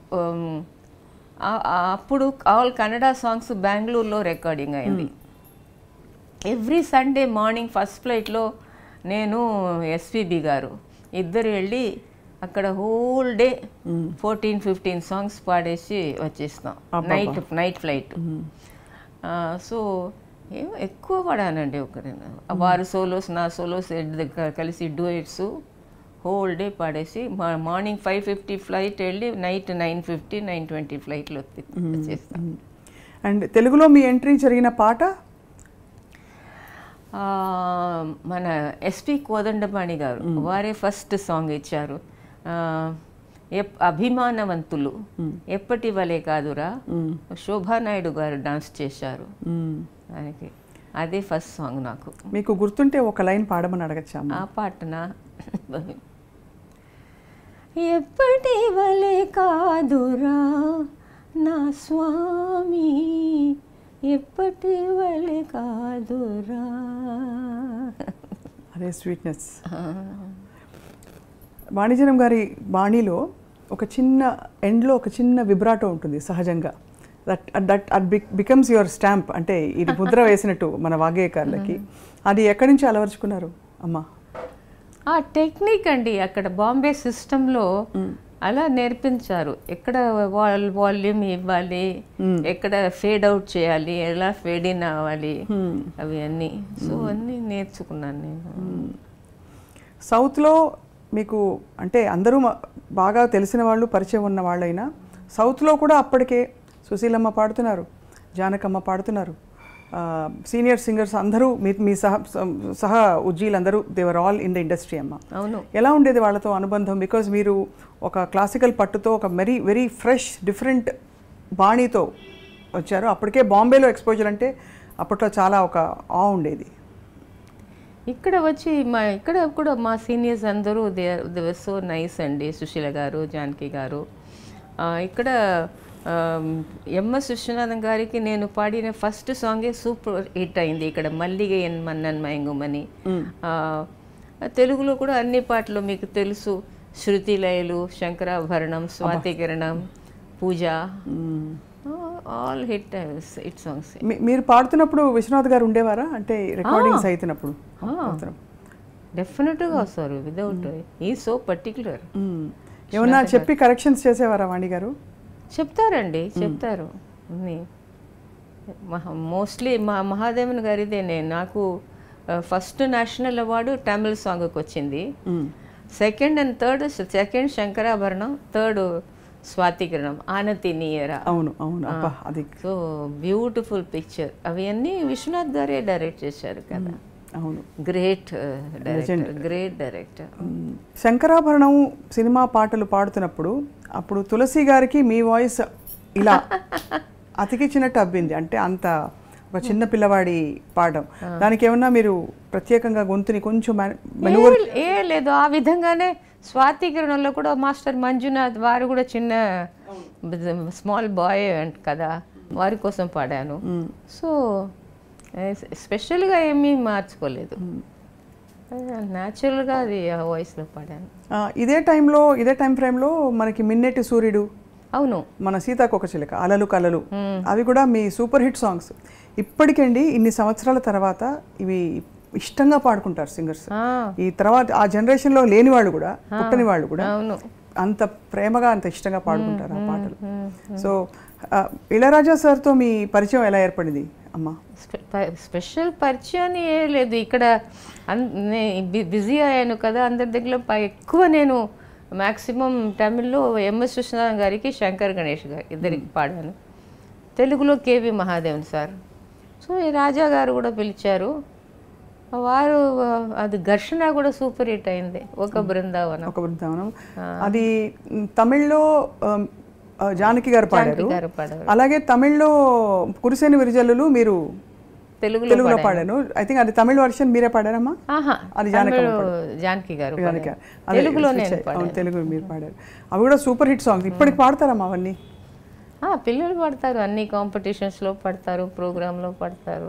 అప్పుడు ఆల్ కన్నడ సాంగ్స్ బెంగళూరులో రికార్డింగ్ అయింది ఎవ్రీ సండే మార్నింగ్ ఫస్ట్ ఫ్లైట్లో నేను ఎస్పీబి గారు ఇద్దరు వెళ్ళి అక్కడ whole day fourteen fifteen songs పాడేసి వచ్చేస్తాం నైట్ నైట్ ఫ్లైట్ సో ఏమో ఎక్కువ పడానండి ఒక రెండు. వారు సోలోస్ నా సోలోస్ కలిసి డూయట్స్ హోల్ డే పాడేసి మా- మార్నింగ్ ఫైవ్ ఫిఫ్టీ ఫ్లైట్ వెళ్ళి night nine fifty nine twenty ఫ్లైట్లో వచ్చేస్తాం అండ్ తెలుగులో మీ ఎంట్రీ జరిగిన పాట ఆ, మన ఎస్పి కోదండపాణి గారు వారే ఫస్ట్ సాంగ్ ఇచ్చారు ఆ, ఎప్- అభిమానవంతులు ఎప్పటి వలే కాదురా శోభానాయుడు గారు డాన్స్ చేశారు మ్మ్. దానికి అదే ఫస్ట్ సాంగ్ నాకు మీకు గుర్తుంటే ఒక లైన్ పాడమని అడగచ్చా అమ్మ? ఆ పాటన ఎప్పటి వలే కాదురా నా స్వామి ఎప్పటి వలే కాదురా అదే స్వీట్నెస్ వాణిజ్యం గారి బాణీలో ఒక చిన్న ఎండ్లో ఒక చిన్న విబ్రాటో ఉంటుంది సహజంగా that that it becomes your stamp అంటే ఇది ముద్ర వేసినట్టు మన వాగ్గేయకారులకి అది ఎక్కడి నుంచి అలవర్చుకున్నారు అమ్మా ఆ టెక్నిక్ అండి అక్కడ బాంబే సిస్టంలో అలా నేర్పించారు ఎక్కడ వాల్ వాల్యూమ్ ఇవ్వాలి ఎక్కడ ఫేడ్ అవుట్ చేయాలి ఎలా ఫేడ్ ఇన్ అవ్వాలి అవి అన్నీ సో అన్నీ నేర్చుకున్నాను నేను సౌత్లో మీకు అంటే అందరూ మ- బాగా తెలిసిన వాళ్ళు పరిచయం ఉన్న వాళ్ళైనా సౌత్లో కూడా అప్పటికే సుశీలమ్మ పాడుతున్నారు జానకమ్మ పాడుతున్నారు సీనియర్ సింగర్స్ అందరూ మీ మీ సహ సహ ఉజ్జీలందరూ they were all in the industry అమ్మ అవును ఎలా ఉండేది వాళ్ళతో అనుబంధం బికాజ్ మీరు ఒక క్లాసికల్ పట్టుతో ఒక వెరీ వెరీ ఫ్రెష్ డిఫరెంట్ బాణీతో వచ్చారు అప్పటికే బాంబేలో ఎక్స్పోజర్ అంటే అప్పట్లో చాలా ఒక ఆ ఉండేది ఇక్కడ వచ్చి మా ఇక్కడ కూడా మా సీనియర్స్ అందరూ they they were so nice అండి సుశీల గారు జానకి గారు ఆ, ఇక్కడ ఎంఎస్ విశ్వనాథన్ గారికి నేను పాడిన ఫస్ట్ సాంగే సూపర్ హిట్ అయింది ఇక్కడ మల్లిగ ఎన్ మన్నన్ మయంగుమని ఆ, తెలుగులో కూడా అన్ని పాటలు మీకు తెలుసు Sruthilayalu Sankarabharanam Swathikiranam Pooja all hit hit songs మీ- మీరు పాడుతున్నప్పుడు విశ్వనాథ్ గారు ఉండేవారా అంటే రికార్డింగ్స్ అవుతున్నప్పుడు డెఫినెట్గా వస్తారు వితౌట్ ఈ సో పర్టికులర్ మ్మ్. ఏమన్నా చెప్పి కరెక్షన్స్ చేసేవారా వాణి గారు చెప్తారండి చెప్తారు మోస్ట్లీ మా మహాదేవన్ గారిదే నేను నాకు ఫస్ట్ నేషనల్ అవార్డు తమిళ్ సాంగ్కి వచ్చింది second and third second Sankarabharanam third Swathikiranam ఆనతి నీయరా అవును అవును అబ్బా అది సో బ్యూటిఫుల్ పిక్చర్ అవన్నీ విశ్వనాథ్ గారే డైరెక్ట్ చేశారు కదా అవును గ్రేట్ డైరెక్టర్ గ్రేట్ డైరెక్టర్ మ్మ్. శంకరాభరణం సినిమా పాటలు పాడుతున్నప్పుడు అప్పుడు తులసి గారికి మీ వాయిస్ ఇలా అతికిచ్చినట్టు అబ్బింది అంటే అంత ఒక చిన్న పిల్లవాడి పాడడం దానికి ఏమన్నా మీరు ప్రత్యేకంగా గొంతుని కొంచెం మెనువ ఏ- ఏ లేదు ఆ విధంగానే స్వాతికిరణంలో కూడా మాస్టర్ మంజునాథ్ వారు కూడా చిన్న స్మాల్ బాయ్ అంట కదా వారి కోసం పాడాను సో స్పెషల్గా ఏమీ మార్చుకోలేదు న్యాచురల్గా అది ఆ వాయిస్లో పాడాను ఆ, ఇదే టైంలో ఇదే టైం ఫ్రేమ్లో మనకి మిన్నెటి సూర్యుడు అవును మన సీతాకొక చిలక అలలు కలలు అవి కూడా మీ సూపర్ హిట్ సాంగ్స్ ఇప్పటికండి ఇన్ని సంవత్సరాల తర్వాత ఇవి ఇష్టంగా పాడుకుంటారు సింగర్స్ ఆ, ఈ తర్వాత ఆ జనరేషన్లో లేని వాళ్ళు కూడా పుట్టని వాళ్ళు కూడా అవును అంత ప్రేమగా అంత ఇష్టంగా పాడుకుంటారు ఆ పాటలు సో ఆ, ఇళయరాజా సార్తో మీ పరిచయం ఎలా ఏర్పడింది అమ్మ స్పె- ప- స్పెషల్ పరిచయం అని ఏ లేదు ఇక్కడ అన్- నే- బి- బిజీ అయ్యాను కదా అందరి దగ్గర ప- ఎక్కువ నేను మ్యాక్సిమం తమిళ్లో ఎంఎస్ విశ్వనాథన్ గారికి శంకర్ గణేష్ గారు ఇద్దరికి పాడాను తెలుగులో కేవి మహాదేవన్ సార్ సో ఈ రాజా గారు కూడా పిలిచారు వారు ఆ, అది ఘర్షణ కూడా సూపర్ హిట్ అయింది ఒక బృందావనం ఒక బృందావనం అది మ్, తమిళ్లో ఆమ్, ఆ, జానకి గారు పాడారు గారు పాడారు అలాగే తమిళ్లో కురిసేని విరిజల్లులు మీరు తెలుగులో తెలుగులో పాడాను ఐ థింక్ అది తమిళ వర్షన్ మీరే పాడారమ్మా ఆహా అది జానకి తమిళ్ జానకి గారు జానకి పాడారు. అదే, తెలుగులో switch నేను అయ్యి- అవును, తెలుగు మీరు పాడారు అవి కూడా సూపర్ హిట్ సాంగ్స్ ఇప్పటికి పాడతారమ్మా అవన్నీ ఆ, పిల్లలు పడతారు అన్ని కాంపిటీషన్స్లో పడతారు ప్రోగ్రాంలో పడతారు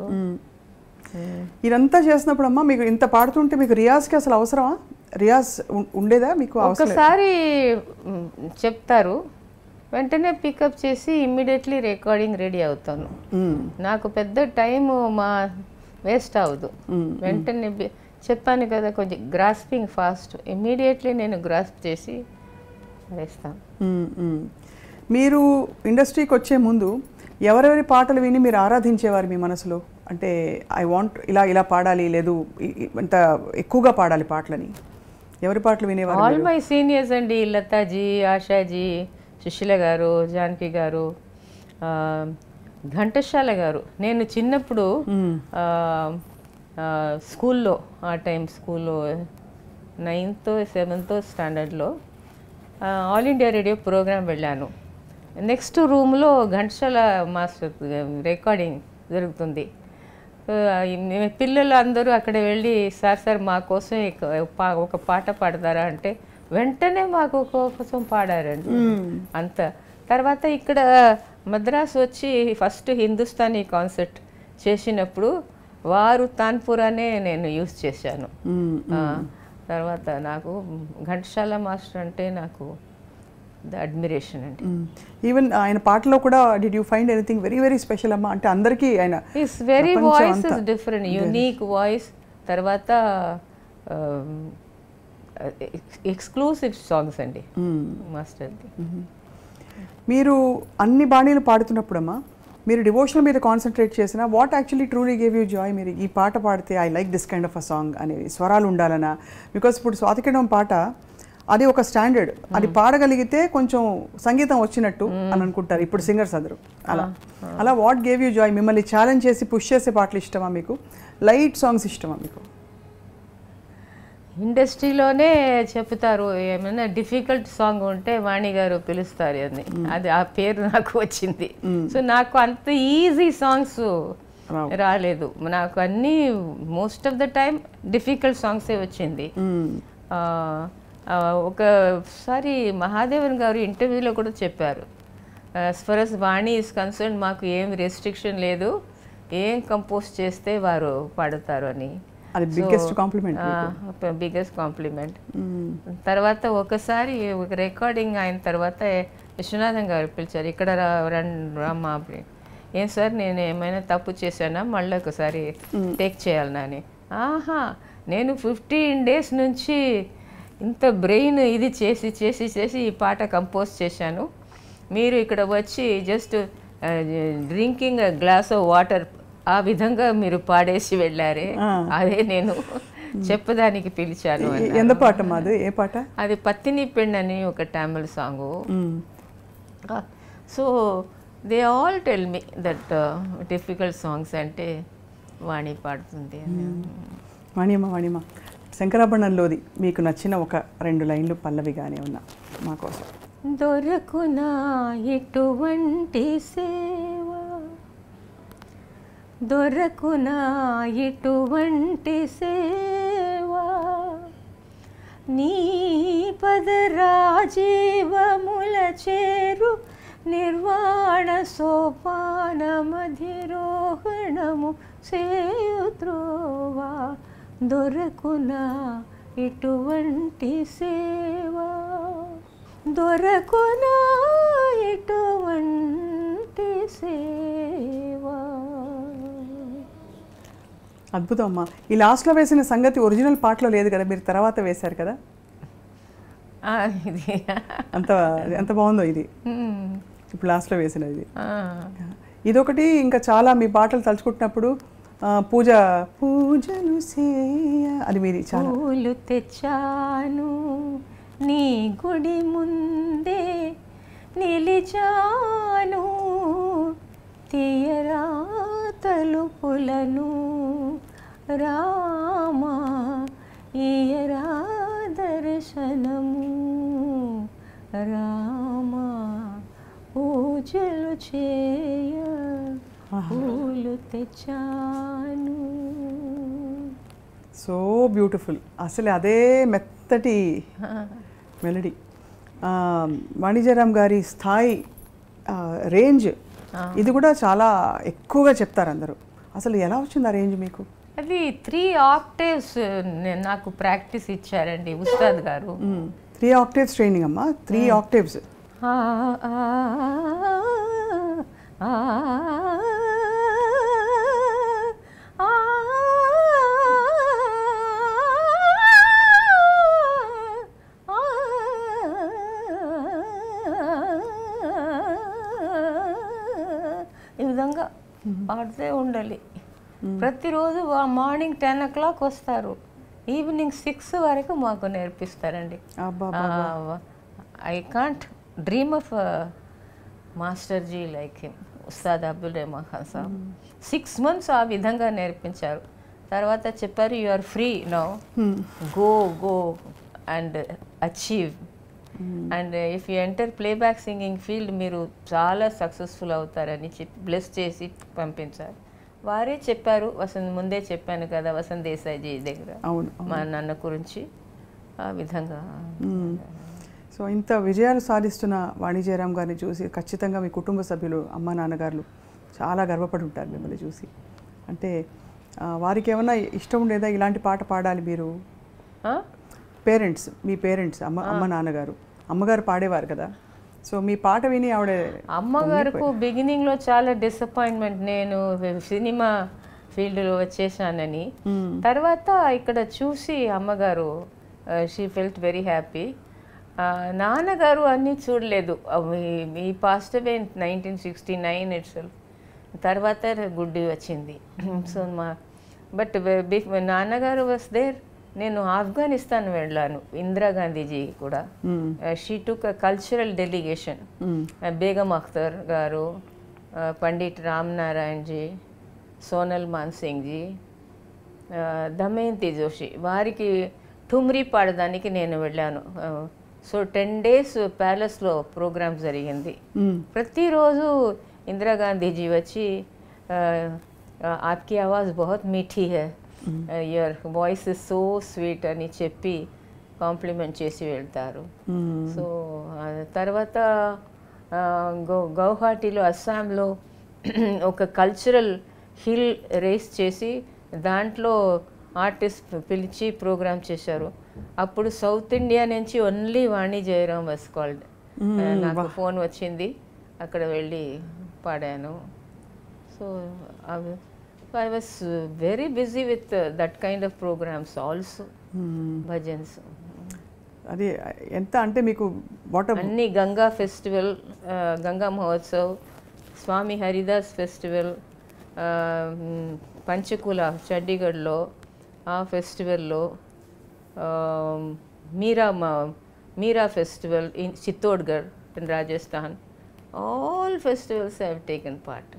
ఇదంతా చేసినప్పుడు అమ్మా మీకు ఇంత పాడుతుంటే మీకు రియాజ్కి అసలు అవసరమా రియాజ్ ఉం- ఉండేదా మీకు అవసరం ఒకసారి మ్, చెప్తారు వెంటనే పికప్ చేసి ఇమ్మీడియట్లీ రికార్డింగ్ రెడీ అవుతాను మ్మ్. నాకు పెద్ద టైం మా వేస్ట్ అవ్వదు వెంటనే బి- చెప్పాను కదా కొంచెం గ్రాస్పింగ్ ఫాస్ట్ ఇమ్మీడియట్లీ నేను గ్రాస్ప్ చేసి వేస్తాను మ్మ్, మ్మ్. మీరు ఇండస్ట్రీకి వచ్చే ముందు ఎవరెవరి పాటలు విని మీరు ఆరాధించేవారు మీ మనసులో అంటే ఐ వాంట్ ఇలా ఇలా పాడాలి లేదు ఇ- ఇ- ఇంత ఎక్కువగా పాడాలి పాటలని ఎవరి పాటలు వినేవారు ఆల్ మై సీనియర్స్ అండి లతాజీ ఆశాజీ సుశీల గారు జానకి గారు ఆ, ఘంటశాల గారు నేను చిన్నప్పుడు ఆ, ఆ, స్కూల్లో ఆ టైం స్కూల్లో నైన్త్ సెవెంత్ స్టాండర్డ్లో ఆ, ఆల్ ఇండియా రేడియో ప్రోగ్రామ్ వెళ్ళాను నెక్స్ట్ రూమ్లో ఘంటశాల మాస్టర్ రికార్డింగ్ జరుగుతుంది ఆ, ఈ మే- పిల్లలు అందరూ అక్కడ వెళ్ళి సార్ సార్ మా కోసం ఇక- పా- ఒక పాట పాడతారా అంటే వెంటనే మాకు కోసం పాడారండి అంత తర్వాత ఇక్కడ మద్రాసు వచ్చి ఫస్ట్ హిందుస్థానీ కాన్సర్ట్ చేసినప్పుడు వారు తాన్పురానే నేను యూజ్ చేశాను మ్మ్. ఆ, తర్వాత నాకు ఘంటశాల మాస్టర్ అంటే నాకు అడ్మిరేషన్ అండి ఈవెన్ ఆయన పాటలో కూడా did you find anything very very special అమ్మా అంటే అందరికీ ఆయన ఇస్ వెరీ ప్రపంచం వాయిస్ అంతా. ఇస్ డిఫరెంట్ యునీక్ వాయిస్ తర్వాత ఎక్స్క్లూసివ్ సాంగ్స్ అండి మాస్టర్ది మీరు అన్ని బాణీలు పాడుతున్నప్పుడమ్మా మీరు డివోషనల్ మీద కాన్సన్ట్రేట్ చేసిన what actually truly gave you joy మీరు ఈ పాట పాడితే I like this kind of a song అనేవి స్వరాలు ఉండాలనా బికాస్ ఇప్పుడు స్వాతికిరణం పాట అది ఒక స్టాండర్డ్ అది పాడగలిగితే కొంచెం సంగీతం వచ్చినట్టు అని అనుకుంటారు ఇప్పుడు సింగర్స్ అందరూ అలా అలా వాట్ గేవ్ యూ జాయ్ మిమ్మల్ని ఛాలెంజ్ చేసి పుష్ చేసే పాటలు ఇష్టమా మీకు లైట్ సాంగ్స్ ఇష్టమా మీకు ఇండస్ట్రీలోనే చెప్తారు ఏమైనా డిఫికల్ట్ సాంగ్ ఉంటే వాణి గారు పిలుస్తారు అని అది ఆ పేరు నాకు వచ్చింది సో నాకు అంత ఈజీ సాంగ్స్ రావు. రాలేదు నాకు అన్నీ most of the time difficult సాంగ్సే వచ్చింది ఆ, ఆ, ఒకసారి మహాదేవన్ గారు ఇంటర్వ్యూలో కూడా చెప్పారు as far as Vani is concern మాకు ఏం రెస్ట్రిక్షన్ లేదు ఏం కంపోజ్ చేస్తే వారు పాడతారు అని అది బిగ్గెస్ట్ కాంప్లిమెంట్ బిగ్గెస్ట్ కాంప్లిమెంట్ తర్వాత ఒకసారి ఒక రికార్డింగ్ అయిన తర్వాత విశ్వనాథం గారు పిలిచారు ఇక్కడ రా రండి రామ్మా అని. ఏం సార్ నేను ఏమైనా తప్పు చేశానా మళ్ళీ ఒకసారి టేక్ చేయాలనా అని ఆహా నేను ఫిఫ్టీన్ డేస్ నుంచి ఇంత బ్రెయిన్ ఇది చేసి చేసి చేసి ఈ పాట కంపోజ్ చేశాను మీరు ఇక్కడ వచ్చి just drinking glass of water ఆ విధంగా మీరు పాడేసి వెళ్ళారే అదే నేను చెప్పడానికి పిలిచాను అని ఎంత పాట మాది ఏ పాట అది పత్తిని పెండ్ అని ఒక తమిళ సాంగ్ మ్మ్. So they all tell me that difficult songs అంటే వాణి పాడుతుంది అని. వాణియమ్మ వాణియమ్మ శంకరాభరణంలోది మీకు నచ్చిన ఒక రెండు లైన్లు పల్లవిగానే ఉన్నా మా కోసం దొరకునా ఇటువంటి సేవ దొరకునా ఇటువంటి సేవ నీ పదరాజీవముల చేరు నిర్వాణ సోపాన మధిరోహణము సేయుత్రోవా దొరకునా ఇటువంటి సేవ దొరకునా ఇటువంటి సేవ అద్భుతం అమ్మా ఈ లాస్ట్లో వేసిన సంగతి ఒరిజినల్ పాటలో లేదు కదా మీరు తర్వాత వేశారు కదా ఆ, ఇది అంత ఎంత బాగుందో ఇది మ్మ్. ఇప్పుడు లాస్ట్లో వేసినది ఇది ఆ, ఇదొకటి ఇంకా చాలా మీ పాటలు తలుచుకుంటున్నప్పుడు ఆ, పూజ పూజలు చేయ అది మీది చాలా పూలు తెచ్చాను నీ గుడి ముందే నిలిచాను తీయరా తలుపులను రామా ఈయరా దర్శనము రామా పూజలు చేయ పూలు తెచ్చాను సో బ్యూటిఫుల్ అసలు అదే మెత్తటి మెలడీ వాణిజ్యరామ్ గారి స్థాయి ఆ, రేంజ్ ఇది కూడా చాలా ఎక్కువగా చెప్తారు అందరూ అసలు ఎలా వచ్చింది ఆ రేంజ్ మీకు అది త్రీ ఆక్టేవ్స్ నాకు ప్రాక్టీస్ ఇచ్చారండి Ustad garu three octaves training అమ్మా త్రీ ఆక్టేవ్స్ ఆ, ఆ, ఆ, ఆ, ఆ, ఈ విధంగా పాడుతూ ఉండాలి ప్రతిరోజు మార్నింగ్ టెన్ ఓ క్లాక్ వస్తారు ఈవినింగ్ సిక్స్ వరకు మాకు నేర్పిస్తారండి అబ్బా I can't dream of master ji like him Ustad Abdul Rehman Khan Saab six months ఆ విధంగా నేర్పించారు తర్వాత చెప్పారు you are free no go go and achieve and if you enter playback singing field మీరు చాలా సక్సెస్ఫుల్ అవుతారని చెప్పి బ్లెస్ చేసి పంపించారు వారే చెప్పారు వసంత్ ముందే చెప్పాను కదా వసంత్ దేశాయ్జీ దగ్గర అవును మా నాన్న గురించి ఆ విధంగా సో ఇంత విజయాలు సాధిస్తున్న వాణిజ్యరామ్ గారిని చూసి ఖచ్చితంగా మీ కుటుంబ సభ్యులు అమ్మ నాన్నగారులు చాలా గర్వపడి ఉంటారు మిమ్మల్ని చూసి అంటే ఆ, వారికి ఏమన్నా ఇష్టం ఉండేదా ఇలాంటి పాట పాడాలి మీరు ఆ? పేరెంట్స్ మీ పేరెంట్స్ అమ్మ అమ్మ నాన్నగారు అమ్మగారు పాడేవారు కదా సో మీ పాట విని ఆవిడ అమ్మగారికి బిగినింగ్ లో చాలా డిసప్పాయింట్మెంట్ నేను సినిమా ఫీల్డ్ లో వచ్చేసానని తర్వాత ఇక్కడ చూసి అమ్మగారు షీ ఫెల్ట్ వెరీ హ్యాపీ నాన్నగారు అన్నీ చూడలేదు ఈ passed away nineteen sixty nine it's తర్వాత గుడ్డి వచ్చింది సో మా బట్ నాన్నగారు వాస్ దేర్ నేను ఆఫ్ఘనిస్తాన్ వెళ్ళాను ఇందిరాగాంధీజీ కూడా she took cultural delegation Begum Akhtar garu uh, Pandit Ram Narayan ji Sonal Mansingh ji Damayanti Joshi వారికి ఠుమ్రీ పాడడానికి నేను వెళ్ళాను సో టెన్ డేస్ ప్యాలెస్లో ప్రోగ్రామ్ జరిగింది ప్రతిరోజు ఇందిరాగాంధీజీ వచ్చి ఆ, ఆ, ఆప్కి ఆవాజ్ బహుత్ మీఠీ హై your voice is so sweet అని చెప్పి కాంప్లిమెంట్ చేసి వెళ్తారు సో ఆ తర్వాత ఆ, గౌ గౌహాటీలో అస్సాంలో ఒక కల్చరల్ హిల్ రేస్ చేసి దాంట్లో ఆర్టిస్ట్ పిలిచి ప్రోగ్రామ్ చేశారు అప్పుడు సౌత్ ఇండియా నుంచి only Vani Jayaram was called నాకు ఫోన్ వచ్చింది అక్కడ వెళ్ళి పాడాను so I was very busy with that kind of programmes also bhajans అది ఎంత అంటే మీకు వాట్ అన్ని గంగా ఫెస్టివల్ ఆ, గంగా మహోత్సవ్ స్వామి హరిదాస్ ఫెస్టివల్ ఆ, మ్, పంచకుల చండీగఢ్లో ఆ ఫెస్టివల్లో ఆ, మీరా మ- Meera festival in Chittorgarh in Rajasthan all festivals have taken part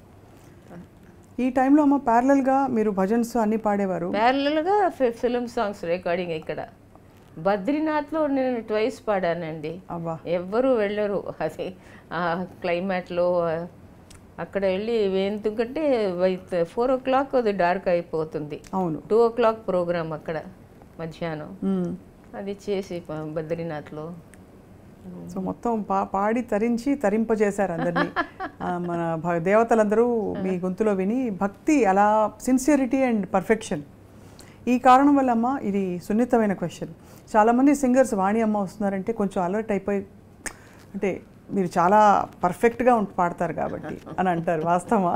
ఈ టైంలో అమ్మ ప్యారలల్గా మీరు భజన్స్ అన్ని పాడేవారు ప్యారలల్గా ఫిలిం సాంగ్స్ రికార్డింగ్ ఇక్కడ బద్రీనాథ్లో నేను ట్వైస్ పాడానండి అబ్బా ఎవ్వరూ వెళ్ళరు అది ఆ క్లైమేట్లో అక్కడ వెళ్ళి ఎందుకంటే ఫోర్ ఓ క్లాక్ అది డార్క్ అయిపోతుంది అవును టూ ఓ క్లాక్ ప్రోగ్రామ్ అక్కడ మధ్యాహ్నం మ్మ్. అది చేసి ప- బద్రీనాథ్లో సో మొత్తం పా పాడి తరించి తరింపజేశారు అందరినీ ఆ, మన భ- దేవతలందరూ మీ గొంతులో విని భక్తి అలా సిన్సియరిటీ అండ్ పర్ఫెక్షన్ ఈ కారణం వల్ల అమ్మ ఇది సున్నితమైన క్వశ్చన్ చాలామంది సింగర్స్ వాణి అమ్మ వస్తున్నారంటే కొంచెం అలర్ట్ అయిపోయి అంటే మీరు చాలా పర్ఫెక్ట్గా ఉంట పాడతారు కాబట్టి అని అంటారు వాస్తవా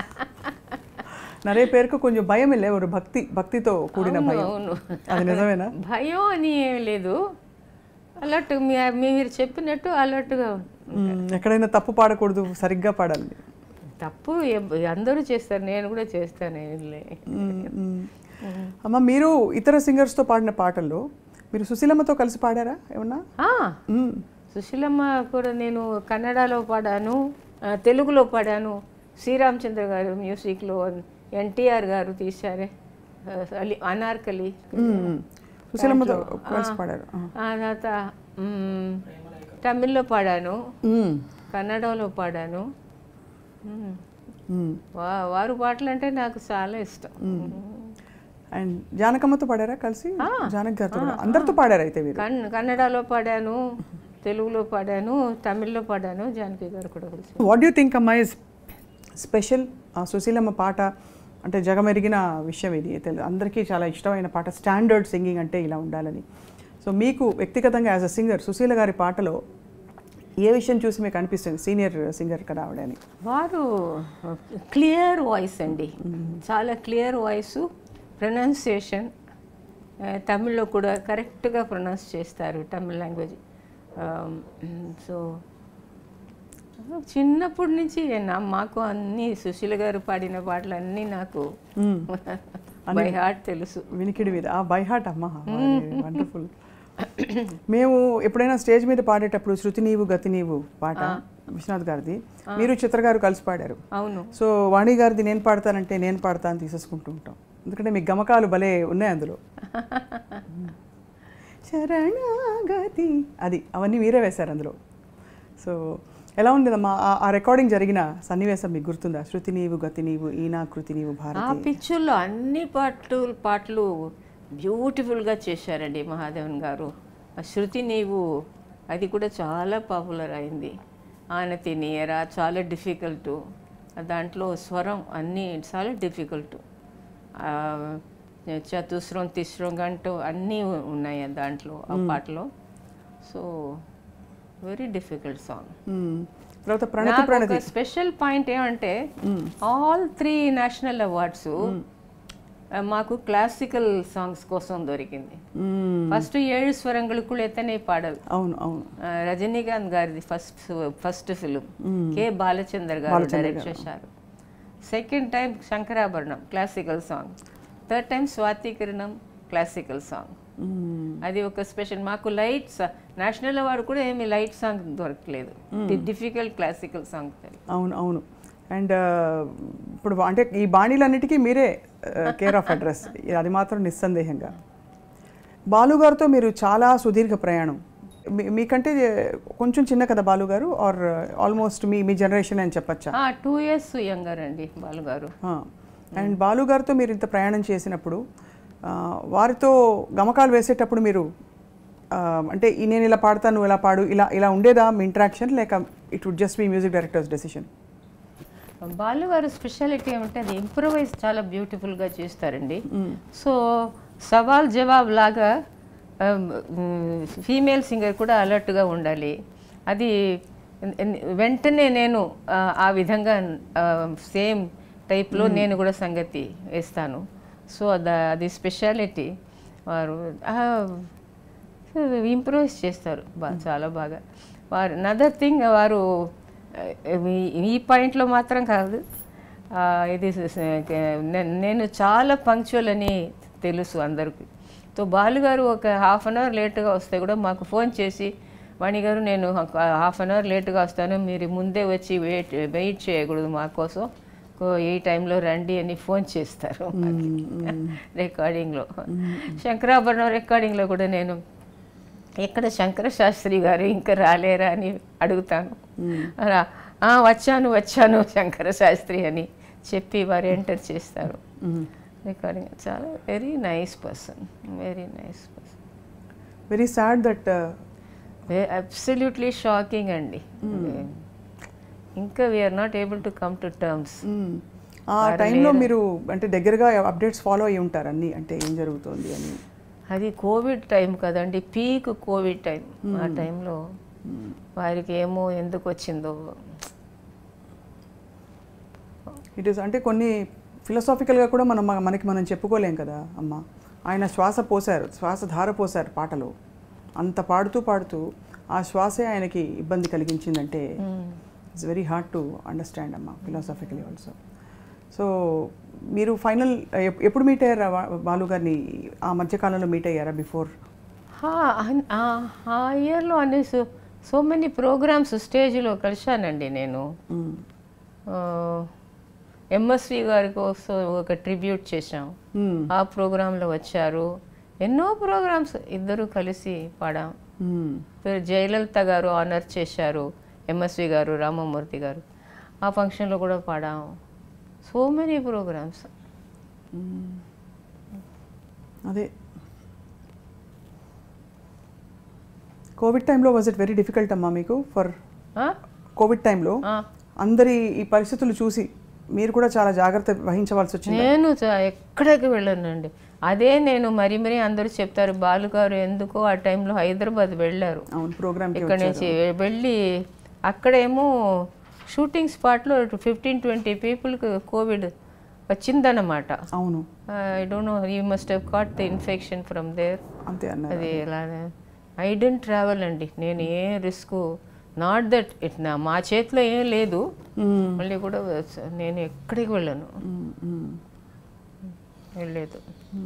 నరే పేరుకు కొంచెం భయం వెళ్ళే ఒక భక్తి భక్తితో కూడిన భయం అవును అది నిజమేనా భయం అని ఏం లేదు అలర్ట్ మీరు చెప్పినట్టు అలర్ట్గా మ్మ్. ఎక్కడైనా తప్పు పాడకూడదు సరిగ్గా పాడాలి తప్పు ఎవ్- అందరూ చేస్తారు నేను కూడా చేస్తాను ఏంలే. మ్మ్, మ్మ్. అమ్మ మీరు ఇతర సింగర్స్తో పాడిన పాటల్లో మీరు సుశీలమ్మతో కలిసి పాడారా ఏమన్నా ఆ, మ్మ్. సుశీలమ్మ కూడా నేను కన్నడలో పాడాను ఆ, తెలుగులో పాడాను శ్రీరామచంద్ర గారు మ్యూజిక్లో ఎన్టీఆర్ గారు తీశారే ఆ, అలి అనార్కలి మ్మ్. సుశీలమ్మతో కలిసి పాడారు ఆ. ఆ తర్వాత మ్, తమిళ్లో పాడాను మ్మ్. కన్నడలో పాడాను మ్, మ్మ్. వా వారు పాటలు అంటే నాకు చాలా ఇష్టం అండ్ జానకమ్మతో పాడారా కలిసి జానక్ గారితో కూడా అందరితో పాడారు అయితే మీరు కన్ కన్నడలో పాడాను తెలుగులో పాడాను తమిళ్లో పాడాను జానకి గారు కూడా కలిసి వాట్ యూ థింక్ అమ్మా ఇస్ స్పెషల్ సుశీలమ్మ పాట అంటే జగమెరిగిన విషయం ఇది తెలు అందరికీ చాలా ఇష్టమైన పాట స్టాండర్డ్ సింగింగ్ అంటే ఇలా ఉండాలని సో మీకు వ్యక్తిగతంగా యాజ్ అ సింగర్ సుశీల గారి పాటలో ఏ విషయం చూసి మీకు అనిపిస్తుంది సీనియర్ సింగర్ కదా ఆవిడని వారు క్లియర్ వాయిస్ అండి చాలా క్లియర్ వాయిస్ ప్రొనౌన్సియేషన్ తమిళ్లో కూడా కరెక్ట్గా ప్రొనౌన్స్ చేస్తారు తమిళ్ లాంగ్వేజ్ సో చిన్నప్పటి నుంచి నా మాకు అన్ని సుశీల గారు పాడిన పాటలు అన్నీ నాకు బై హార్ట్ తెలుసు వినికిడి మీద ఆ బై హార్ట్ అమ్మ వండర్ఫుల్ మేము ఎప్పుడైనా స్టేజ్ మీద పాడేటప్పుడు శృతి నీవు గతి నీవు పాట విశ్వనాథ్ గారిది మీరు చిత్ర గారు కలిసి పాడారు అవును సో వాణి గారిది నేను పాడతానంటే నేను పాడతాను తీసేసుకుంటూ ఉంటాం ఎందుకంటే మీ గమకాలు భలే ఉన్నాయి అందులో శరణాగతి అది అవన్నీ మీరే వేశారు అందులో సో ఎలా ఉండేదమ్మా ఆ- ఆ రికార్డింగ్ జరిగిన సన్నివేశం మీకు గుర్తుందా శృతి నీవు గతి నీవు ఈనా కృతి నీవు ఆ భారతి పిక్చర్లో అన్ని పాటలు పాటలు బ్యూటిఫుల్గా చేశారండి మహాదేవన్ గారు ఆ శృతి నీవు అది కూడా చాలా పాపులర్ అయింది ఆనతి నీయరా చాలా డిఫికల్ట్ దాంట్లో స్వరం అన్నీ చాలా డిఫికల్ట్ చతుస్రం తిస్రం గంట అన్నీ ఉన్నాయి దాంట్లో ఆ పాటలో సో వెరీ డిఫికల్ట్ సాంగ్ మ్మ్. తర్వాత ప్రణతి నాకు ప్రణతి ఒక స్పెషల్ పాయింట్ ఏమంటే ఆల్ త్రీ నేషనల్ అవార్డ్స్ మాకు క్లాసికల్ సాంగ్స్ కోసం దొరికింది మ్మ్. ఫస్ట్ ఏడు స్వరంగులు కూడా ఎత్తనే పాడలు అవును అవును ఆ, రజనీకాంత్ గారిది first first film K Balachander garu direct చేశారు second time Sankarabharanam classical song third time Swathi Kiranam classical song మ్మ్. అది ఒక స్పెషల్ మాకు లైట్ నేషనల్ అవార్డు కూడా ఏమి లైట్ సాంగ్ దొరకలేదు డిఫికల్ట్ క్లాసికల్ సాంగ్ అవును అవును అండ్ ఇప్పుడు అంటే ఈ బాణీలన్నిటికీ మీరే కేర్ ఆఫ్ అడ్రస్ అది మాత్రం నిస్సందేహంగా బాలు గారితో మీరు చాలా సుదీర్ఘ ప్రయాణం మీ- మీకంటే కొంచెం చిన్న కదా బాలు గారు ఆర్ ఆల్మోస్ట్ మీ మీ జనరేషన్ అని చెప్పచ్చా టూ ఇయర్స్ యంగర్ అండి బాలుగారు అండ్ బాలు గారితో మీరు ఇంత ప్రయాణం చేసినప్పుడు ఆ, వారితో గమకాలు వేసేటప్పుడు మీరు ఆ, అంటే ఈ నేను ఇలా పాడతాను నువ్వు ఇలా పాడు ఇలా ఇలా ఉండేదా మీ ఇంటరాక్షన్ లేక ఇట్ వుడ్ జస్ట్ మీ మ్యూజిక్ డైరెక్టర్స్ డెసిషన్ బాలుగారు స్పెషాలిటీ ఏమంటే అది ఇంప్రవైజ్ చాలా బ్యూటిఫుల్గా చేస్తారండి సో సవాల్ జవాబ్ లాగా ఫీమేల్ సింగర్ కూడా అలర్ట్గా ఉండాలి అది ఎన్- ఎన్- వెంటనే నేను ఆ, ఆ విధంగా సేమ్ టైప్లో నేను కూడా సంగతి వేస్తాను సో ద- అది స్పెషాలిటీ వారు ఇంప్రూవైజ్ చేస్తారు బా చాలా బాగా వారు నదర్ థింగ్ వారు ఆ, ఈ- ఈ పాయింట్లో మాత్రం కాదు ఆ, ఇది స- నే- నేను చాలా పంక్చువల్ అని తెలుసు అందరికి సో బాలుగారు ఒక హాఫ్ అన్ అవర్ లేట్గా వస్తే కూడా మాకు ఫోన్ చేసి వాణి గారు నేను హాఫ్ అన్ అవర్ లేట్గా వస్తాను మీరు ముందే వచ్చి వెయిట్ వెయిట్ చేయకూడదు మా కోసం కో- ఈ టైంలో రండి అని ఫోన్ చేస్తారు రికార్డింగ్లో శంకరాభరణం రికార్డింగ్లో కూడా నేను ఎక్కడ శంకర శాస్త్రి గారు ఇంకా రాలేరా అని అడుగుతాను అలా, "ఆ, వచ్చాను వచ్చాను శంకర శాస్త్రి అని చెప్పి వారు ఎంటర్ చేస్తారు రికార్డింగ్ చాలా very nice person very nice person very sad that absolutely shocking అండి ఇంకా we are not able to come to terms ఆ టైంలో మీరు అంటే దగ్గరగా అప్డేట్స్ ఫాలో అయ్యి ఉంటారు అన్ని అంటే ఏం జరుగుతుంది అని అది కోవిడ్ టైం కదండి పీక్ కోవిడ్ టైం ఆ టైంలో వారికి ఏమో ఎందుకు వచ్చిందో ఇట్ ఈస్ అంటే కొన్ని ఫిలసాఫికల్గా కూడా మనం మన- మనకి మనం చెప్పుకోలేం కదా అమ్మ ఆయన శ్వాస పోసారు శ్వాస ధార పోసారు పాటలో అంత పాడుతూ పాడుతూ ఆ శ్వాసే ఆయనకి ఇబ్బంది కలిగించిందంటే it's very hard to understand అమ్మ ఫిలాసాఫికలీ ఆల్సో సో మీరు ఫైనల్ ఎప్పుడు మీట్ అయ్యారా వా- బాలు గారిని ఆ మధ్యకాలంలో మీట్ అయ్యారా బిఫోర్ హా, అన్- ఆ ఆ ఇయర్లో అన్ని సో సో మెనీ ప్రోగ్రామ్స్ స్టేజ్లో కలిశానండి నేను ఎంఎస్వి గారి కోసం ఒక ట్రిబ్యూట్ చేశాం ఆ ప్రోగ్రాంలో వచ్చారు ఎన్నో ప్రోగ్రామ్స్ ఇద్దరు కలిసి పాడాం పేరు జయలలిత గారు ఆనర్ చేశారు ఎంఎస్వి గారు రామమూర్తి గారు ఆ ఫంక్షన్లో కూడా పాడాం సో మెనీ ప్రోగ్రామ్స్ అదే కోవిడ్ టైంలో వాజ్ ఇట్ వెరీ డిఫికల్ట్ అమ్మా మీకు ఫర్ కోవిడ్ టైంలో అందరి ఈ పరిస్థితులు చూసి మీరు కూడా చాలా జాగ్రత్త వహించవలసి వచ్చింది నేను చ- ఎక్కడికి వెళ్ళానండి అదే నేను మరి మరీ అందరూ చెప్తారు బాలుగారు ఎందుకో ఆ టైంలో హైదరాబాద్ వెళ్ళారు అవును ప్రోగ్రామ్కి ఇక్కడ నుంచి వెళ్ళి అక్కడేమో షూటింగ్ స్పాట్లో ఫిఫ్టీన్ ట్వంటీ పీపుల్కి కోవిడ్ వచ్చిందన్నమాట అవును I don't know you must have caught the infection from there అంతే అన్నారు అది ఎలానే ఐ డెంట్ ట్రావెల్ అండి నేను a risk not that it నా మా చేతిలో ఏం లేదు మళ్ళీ కూడా నేను ఎక్కడికి వెళ్ళాను వెళ్ళలేదు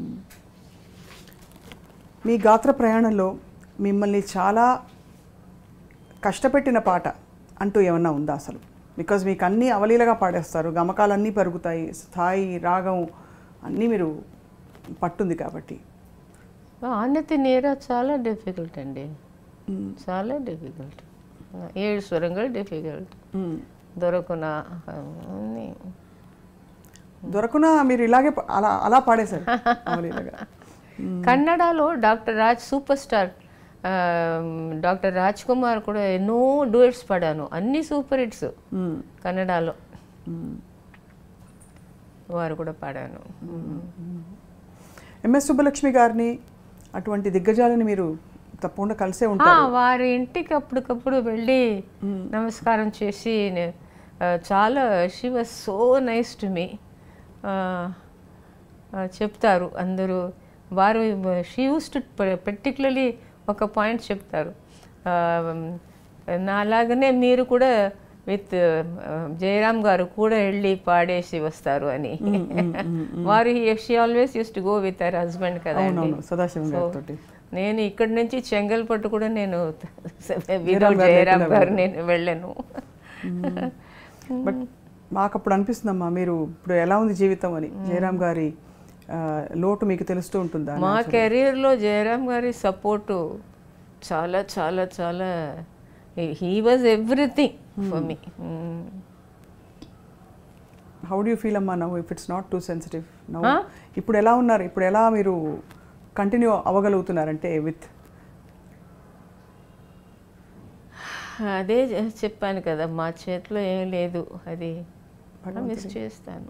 మీ గాత్ర ప్రయాణంలో మిమ్మల్ని చాలా కష్టపెట్టిన పాట అంటూ ఏమన్నా ఉందా అసలు బికాజ్ మీకు అన్నీ అవలీలగా పాడేస్తారు గమకాలన్నీ పెరుగుతాయి స్థాయి రాగం అన్నీ మీరు పట్టుంది కాబట్టి ఆనతి నేర చాలా డిఫికల్ట్ అండి చాలా డిఫికల్ట్ ఏడు స్వరంగా డిఫికల్ట్ మ్మ్. దొరకున అన్నీ దొరకునా మీరు ఇలాగే ప- అలా అలా పాడేశారు అవలీలగా కన్నడలో డాక్టర్ రాజ్ సూపర్ స్టార్ ఆ, డాక్టర్ రాజ్ కుమార్ కూడా ఎన్నో డూయట్స్ పాడాను అన్ని సూపర్ హిట్స్ మ్మ్. కన్నడలో మ్మ్. వారు కూడా పాడాను ఎంఎస్ సుబ్బలక్ష్మి గారిని అటువంటి దిగ్గజాలని మీరు తప్పకుండా కలిసే ఆ, ఉంటారు వారి ఇంటికి అప్పటికప్పుడు వెళ్ళి నమస్కారం చేసి నే- ఆ, చాలా she was so nice to me చెప్తారు అందరూ వారు షీ యూస్ టు పర్టికులర్లీ ఒక పాయింట్ చెప్తారు ఆ, నాలాగనే మీరు కూడా విత్ జయరామ్ గారు కూడా వెళ్ళి పాడేసి వస్తారు అని వారు she always use to go with her husband కదండి అవునవును సదాశివం So, గారితో నేను ఇక్కడి నుంచి చెంగల్పట్టు కూడా నేను జయరాం వితౌట్ గారు జయరామ్ లేకుండా గారు నేను వెళ్ళాను బట్ మాకు అప్పుడు అనిపిస్తుందమ్మా మీరు ఇప్పుడు ఎలా ఉంది జీవితం అని జయరామ్ గారి ఆ, లోటు మీకు తెలుస్తూ ఉంటుందా మా కెరీర్లో జయరాం గారి సపోర్టు చాలా చాలా చాలా he was everything for me how do feel అమ్మా నవ్వు if it's not too sensitive నవ్వు Huh? ఇప్పుడు ఎలా ఉన్నారు ఇప్పుడు ఎలా మీరు కంటిన్యూ అవ్వగలుగుతున్నారంటే విత్ అదే చె- చెప్పాను కదా మా చేతిలో ఏం లేదు అది మిస్ చేస్తాను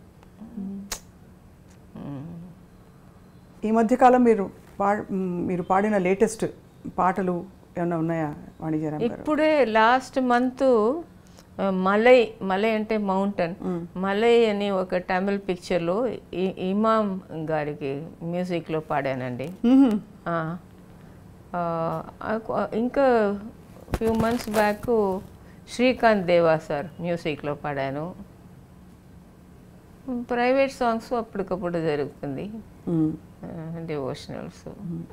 ఈ మధ్యకాలం మీరు పా మ్, మీరు పాడిన లేటెస్ట్ పాటలు ఏమైనా ఉన్నాయా వాణిజ్యరామ్ గారు ఇప్పుడే లాస్ట్ మంత్ మలై మలై అంటే మౌంటైన్ మలై అని ఒక తమిళ్ పిక్చర్లో ఇ- ఇమాం గారికి మ్యూజిక్లో పాడానండి మ్మ్. ఆ, ఆ, ఆ, ఇంకా ఫ్యూ మంత్స్ బ్యాక్ శ్రీకాంత్ దేవా సార్ మ్యూజిక్లో పాడాను ప్రైవేట్ సాంగ్స్ అప్పటికప్పుడు జరుగుతుంది మ్మ్. డివోషనల్స్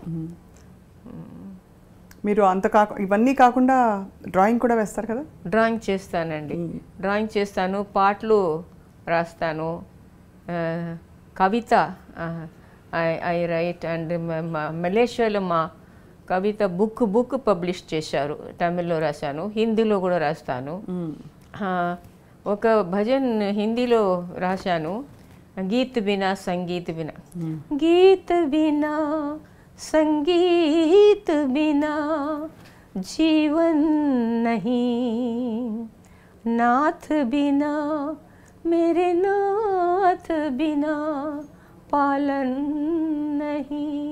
మీరు అంత కాకు ఇవన్నీ కాకుండా డ్రాయింగ్ కూడా వేస్తారు కదా డ్రాయింగ్ చేస్తానండి డ్రాయింగ్ చేస్తాను పాటలు రాస్తాను ఆ, కవిత ఐ రైట్ అండ్ మలేషియాలో మా కవిత బుక్ బుక్ పబ్లిష్ చేశారు తమిళ్లో రాశాను హిందీలో కూడా రాస్తాను ఆ, ఒక భజన్ హిందీలో రాశాను గీత్ బినా సంగీత్ బినా గీత్ బినా సంగీత్ బినా జీవన్ नहीं नाथ बिना मेरे नाथ बिना पालन नहीं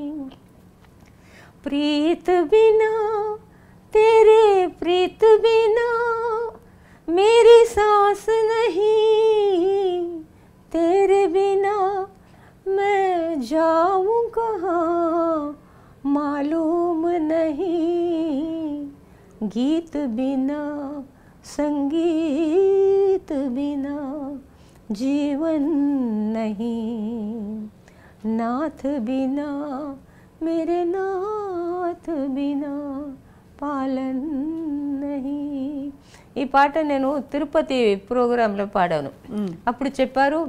प्रीत बिना तेरे प्रीत बिना मेरी सांस नहीं तेरे बिना मैं जाऊं कहाँ मालूम नहीं गीत बिना संगीत बिना जीवन नहीं नाथ बिना मेरे नाथ बिना పాలన్ నహి ఈ పాట నేను తిరుపతి ప్రోగ్రాంలో పాడాను అప్పుడు చెప్పారు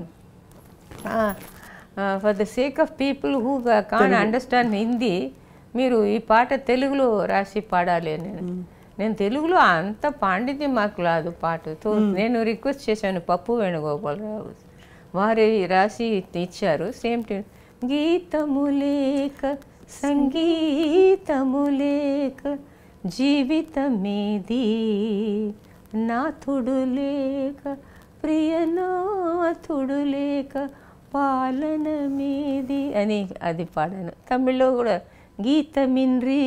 for the sake of people who can understand Hindi మీరు ఈ పాట తెలుగులో రాసి పాడాలి అని నేను తెలుగులో అంత పాండిత్యం మాకు రాదు పాట తో నేను రిక్వెస్ట్ చేశాను పప్పు వేణుగోపాలరావు వారు రాసి ఇచ్చారు సేమ్ టు గీతము లేక సంగీతము లేక జీవితమేది నాథుడు లేక ప్రియనాథుడు లేక పాలన మీది అని అది పాడాను తమిళ్లో కూడా గీతమిన్రి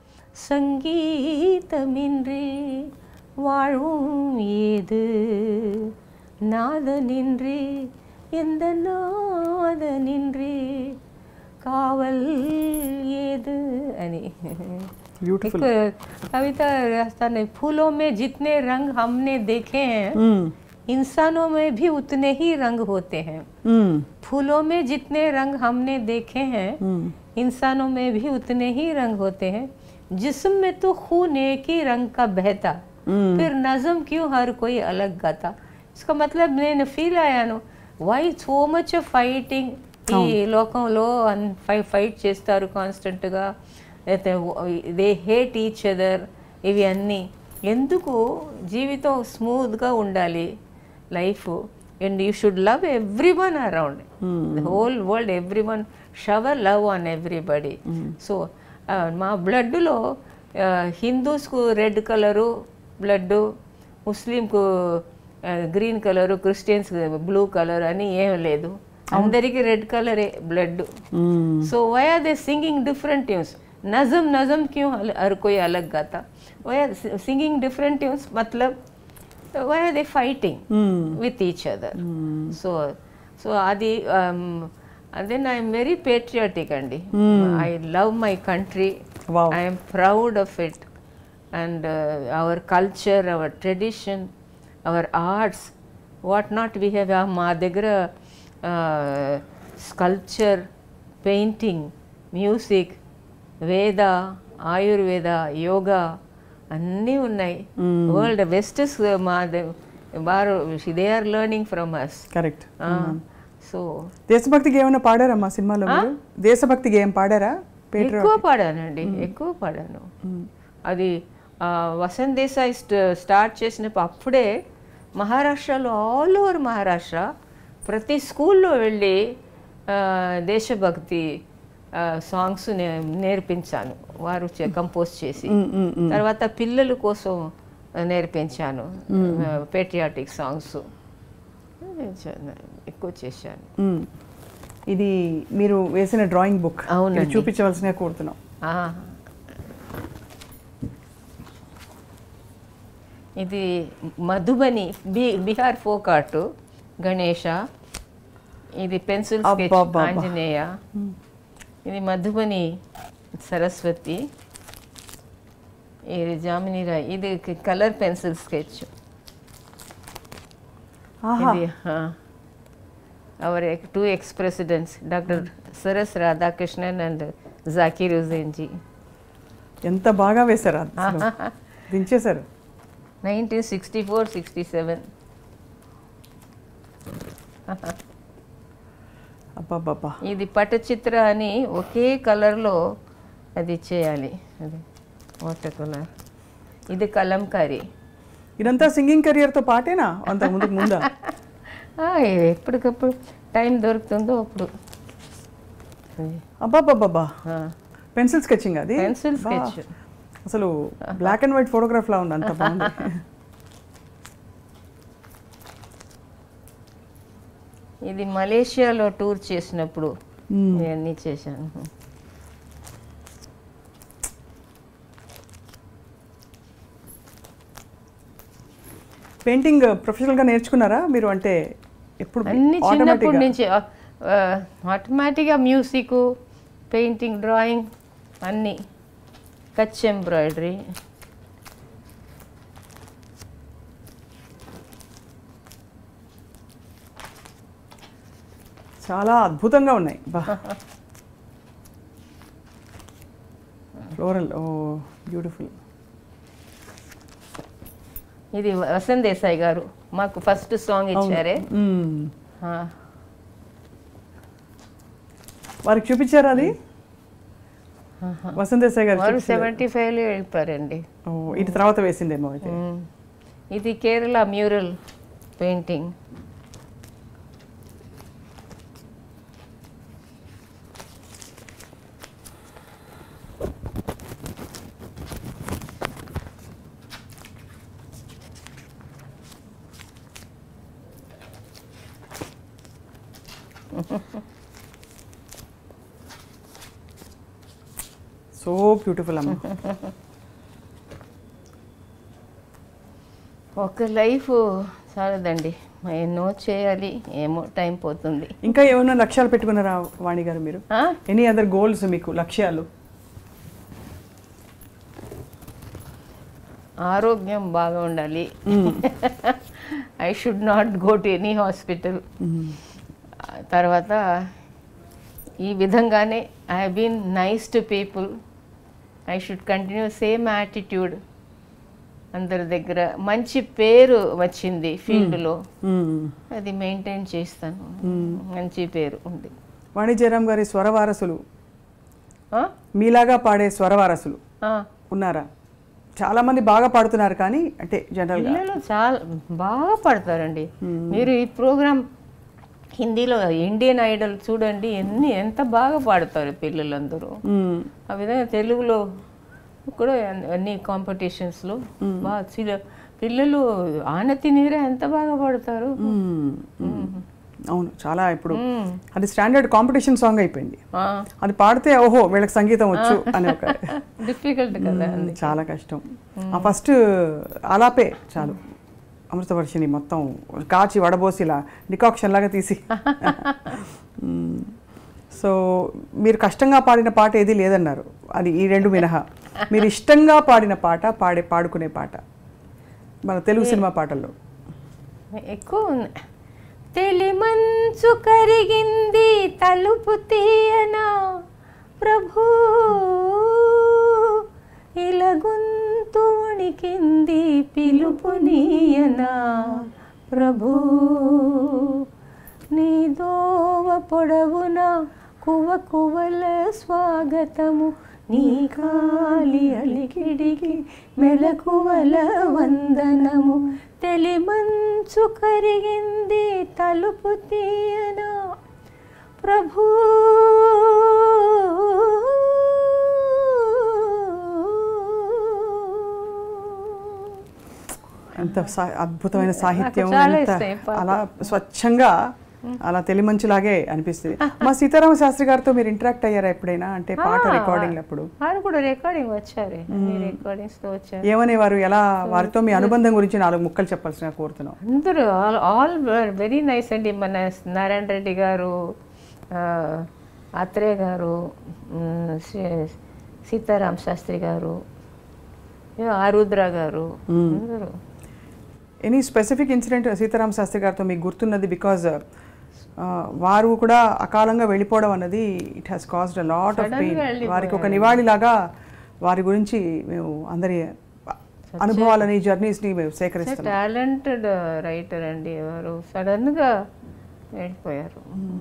సంగీతమిన్రి வாழ்வும் ஏது நாதனின்றி எந்த நாதனின்றி కావల్ ఏదు అని బ్యూటిఫుల్ एक कविता रास्ता फूलों में जितने रंग हमने देखे हैं इंसानों में भी उतने ही रंग होते हैं फूलों में जितने रंग हमने देखे हैं इंसानों में भी उतने ही रंग होते हैं जिस्म में तो खून एक ही रंग का बहता फिर नजम क्यों हर कोई अलग गाता इसका मतलब నేను ఫీల్ అయ్యాను వై సో మచ్ ఫైటింగ్ ఈ లోకంలో ఫై ఫైట్ చేస్తారు కాన్స్టెంట్గా అయితే దే హేట్ ఈచ్ అదర్ ఇవి అన్నీ ఎందుకు జీవితం స్మూత్గా ఉండాలి life and you should love everyone around the whole world everyone shower love on everybody so మా బ్లడ్లో హిందూస్కు రెడ్ కలరు బ్లడ్ ముస్లింకు green colour Christians blue colour అని ఏం లేదు అందరికీ రెడ్ కలరే blood so why are they singing different tunes नज़म नज़म क्यों हल- हर कोई अलग गाता वhy are singing different tunes मतलब why are they fighting with each other so so adi um, and then i am very patriotic andi i love my country Wow. i am proud of it and uh, our culture our tradition our arts what not we have uh, మా దగ్గర sculpture painting music వేద ఆయుర్వేద యోగా అన్నీ ఉన్నాయి world best మా ద- వారు they are learning from us correct so దేశభక్తికి ఏమైనా పాడారమ్మా సినిమాలో మీరు దేశభక్తికి ఏం పాడారా పేట్రో ఎక్కువ పాడానండి ఎక్కువ పాడాను అది ఆ, వసంత్ దేశాయ్ స్ట్- స్టార్ట్ చేసినప్పుడు అప్పుడే మహారాష్ట్రలో ఆల్ ఓవర్ మహారాష్ట్ర ప్రతి స్కూల్లో వెళ్ళి ఆ, దేశభక్తి సాంగ్స్ నేర్పించాను వారు కంపోజ్ చేసి తర్వాత పిల్లల కోసం నేర్పించాను పేట్రియాటిక్ సాంగ్స్ ఎక్కువ చేశాను మ్మ్. ఇది మీరు వేసిన డ్రాయింగ్ బుక్ అవునండి. ఇది చూపించవలసినగా కోరుతున్నాం ఆ. ఇది మధుబని బి బీహార్ ఫోక్ ఆర్ట్ గణేష ఇది పెన్సిల్ స్కెచ్ అబ్బబ్బబ్బా. ఆంజనేయ ఇది మధుబని సరస్వతి ఇది జామిని రాయ్ ఇది కలర్ పెన్సిల్ స్కెచ్ ఆహా ఇది our two ex presidents doctor సరస్ రాధాకృష్ణన్ అండ్ జాకీర్ హుసేన్ జీ ఎంత బాగా వేశారు అసలు. దించేశారు nineteen sixty four sixty seven అబ్బాబ్బా ఇది పటచిత్ర అని ఒకే కలర్లో అది చేయాలి అది వాటర్ కలర్ ఇది కలంకారీ ఇదంతా సింగింగ్ కెరియర్తో పాటేనా అంత ముందుకు ముందా ఆ, ఎప్పటికప్పుడు టైం దొరుకుతుందో అప్పుడు అది, అబ్బాబ్బాబ్బా ఆ, పెన్సిల్ స్కెచింగ్ అది పెన్సిల్ బా. స్కెచ్ అసలు బ్లాక్ అండ్ వైట్ ఫోటోగ్రాఫ్ లా ఉంది అంత బాగుంది ఇది మలేషియాలో టూర్ చేసినప్పుడు ఇవన్నీ చేశాను పెయింటింగ్ ప్రొఫెషనల్ గా నేర్చుకున్నారా మీరు అంటే ఎప్పుడు అన్ని automatic చిన్నప్పటి గా? నుంచి ఆటోమేటిక్గా మ్యూజిక్ పెయింటింగ్ డ్రాయింగ్ అన్నీ కచ్ ఎంబ్రాయిడరీ చాలా అద్భుతంగా ఉన్నాయి బా ఫ్లోరల్ ఓ బ్యూటిఫుల్ ఇది వసంత్ దేశాయ్ గారు మాకు ఫస్ట్ సాంగ్ ఇచ్చారే ఆ, వారికి చూపించారా అది వసంత్ దేశాయ్ గారు వారు చూపించారా? సెవెంటీ ఫైవ్లో వెళ్ళిపోయారండి ఓ, ఇటు తర్వాత వేసిందేమో అయితే మ్మ్. ఇది Kerala mural painting so beautiful అమ్మ ఒక లైఫ్ చాలదండి ఎన్నో చేయాలి ఏమో టైం పోతుంది ఇంకా ఏమైనా లక్ష్యాలు పెట్టుకున్నారా వాణి గారు మీరు ఆ? ఎనీ అదర్ గోల్స్ మీకు లక్ష్యాలు ఆరోగ్యం బాగా ఉండాలి I should not go to any hospital తర్వాత ఈ విధంగానే I been nice to people I should continue same attitude అందరి దగ్గర మంచి పేరు వచ్చింది ఫీల్డ్లో మ్మ్. అది మెయింటైన్ చేస్తాను మంచి పేరు ఉంది వాణి జయరాం గారి స్వరవారసులు ఆ? మీలాగా పాడే స్వరవారసులు ఆ. ఉన్నారా చాలా మంది బాగా పాడుతున్నారు కానీ అంటే జనరల్గా పిల్లలు చాలా బాగా పడతారండి మీరు ఈ ప్రోగ్రామ్ హిందీలో ఇండియన్ ఐడల్ చూడండి ఎన్ని ఎంత బాగా పాడతారు పిల్లలందరూ మ్మ్. ఆ విధంగా తెలుగులో కూడా అన్ని- అన్ని కాంపిటీషన్స్లో బాగా చిల- పిల్లలు ఆనతి నీరే ఎంత బాగా పాడతారు మ్మ్. మ్మ్. అవును చాలా ఇప్పుడు అది స్టాండర్డ్ కాంపిటీషన్ సాంగ్ అయిపోయింది అది పాడితే ఓహో వీళ్ళకి సంగీతం వచ్చు అని ఒక డిఫికల్ట్ కదా మ్మ్. చాలా కష్టం ఆ ఫస్ట్ ఆలాపే చాలు అమృతవర్షిని మొత్తం కాచి వడబోసి ఇలా డికాక్షన్ లాగా తీసి మ్మ్. సో మీరు కష్టంగా పాడిన పాట ఏది లేదన్నారు అది ఈ రెండు మినహా మీరు ఇష్టంగా పాడిన పాట పాడే పాడుకునే పాట మన తెలుగు సినిమా పాటల్లో ఎక్కువ ఉంది తెలి మంచు కరిగింది తలుపు తీయనా ప్రభు ఇలా గొంతు వణికింది పిలుపు నీయనా ప్రభు నీ దోవ పొడవున కువ కువల స్వాగతము నీ కాలి అలికిడికి మెలకువల వందనము తెలిమంచు కరిగింది తలుపు తీయనా ప్రభు ఎంత సా- అద్భుతమైన సాహిత్యం చాలా ఎంత ఇష్టం ఈ పాట. అలా స్వచ్ఛంగా అలా తెలిమంచులాగే అనిపిస్తుంది మా సీతారామ శాస్త్రి గారితో మీరు ఇంటరాక్ట్ అయ్యారా ఎప్పుడైనా అంటే పాట రికార్డింగ్ అప్పుడు వారు కూడా రికార్డింగ్ వచ్చారు అన్ని రికార్డింగ్స్ లో వచ్చారు ఏమనేవారు ఎలా వారితో మీ అనుబంధం గురించి నాలుగు ముక్కలు చెప్పాల్సిన కోరుతున్నాం అందరూ ఆల్ ఆల్ వెరీ నైస్ అండి మన నారాయణ రెడ్డి గారు ఆ, ఆత్రేయ గారు మ్, శ్రీ- సీతారాం శాస్త్రి గారు ఏ, ఆరుద్ర గారు అందరూ any specific incident Sitarama Sastri గారితో మీకు గుర్తున్నది బికాజ్ వారు కూడా అకాలంగా వెళ్ళిపోవడం అన్నది it has caused a lot of Sudden pain గా వెళ్ళిపోయారు. వారికి ఒక నివాళిలాగా వారి గురించి మేము అందరి అనుభవాలని జర్నీస్ని మేము సేకరిస్తున్నాం టాలెంటెడ్ రైటర్ అండి ఎవరు సడన్గా వెళ్ళిపోయారు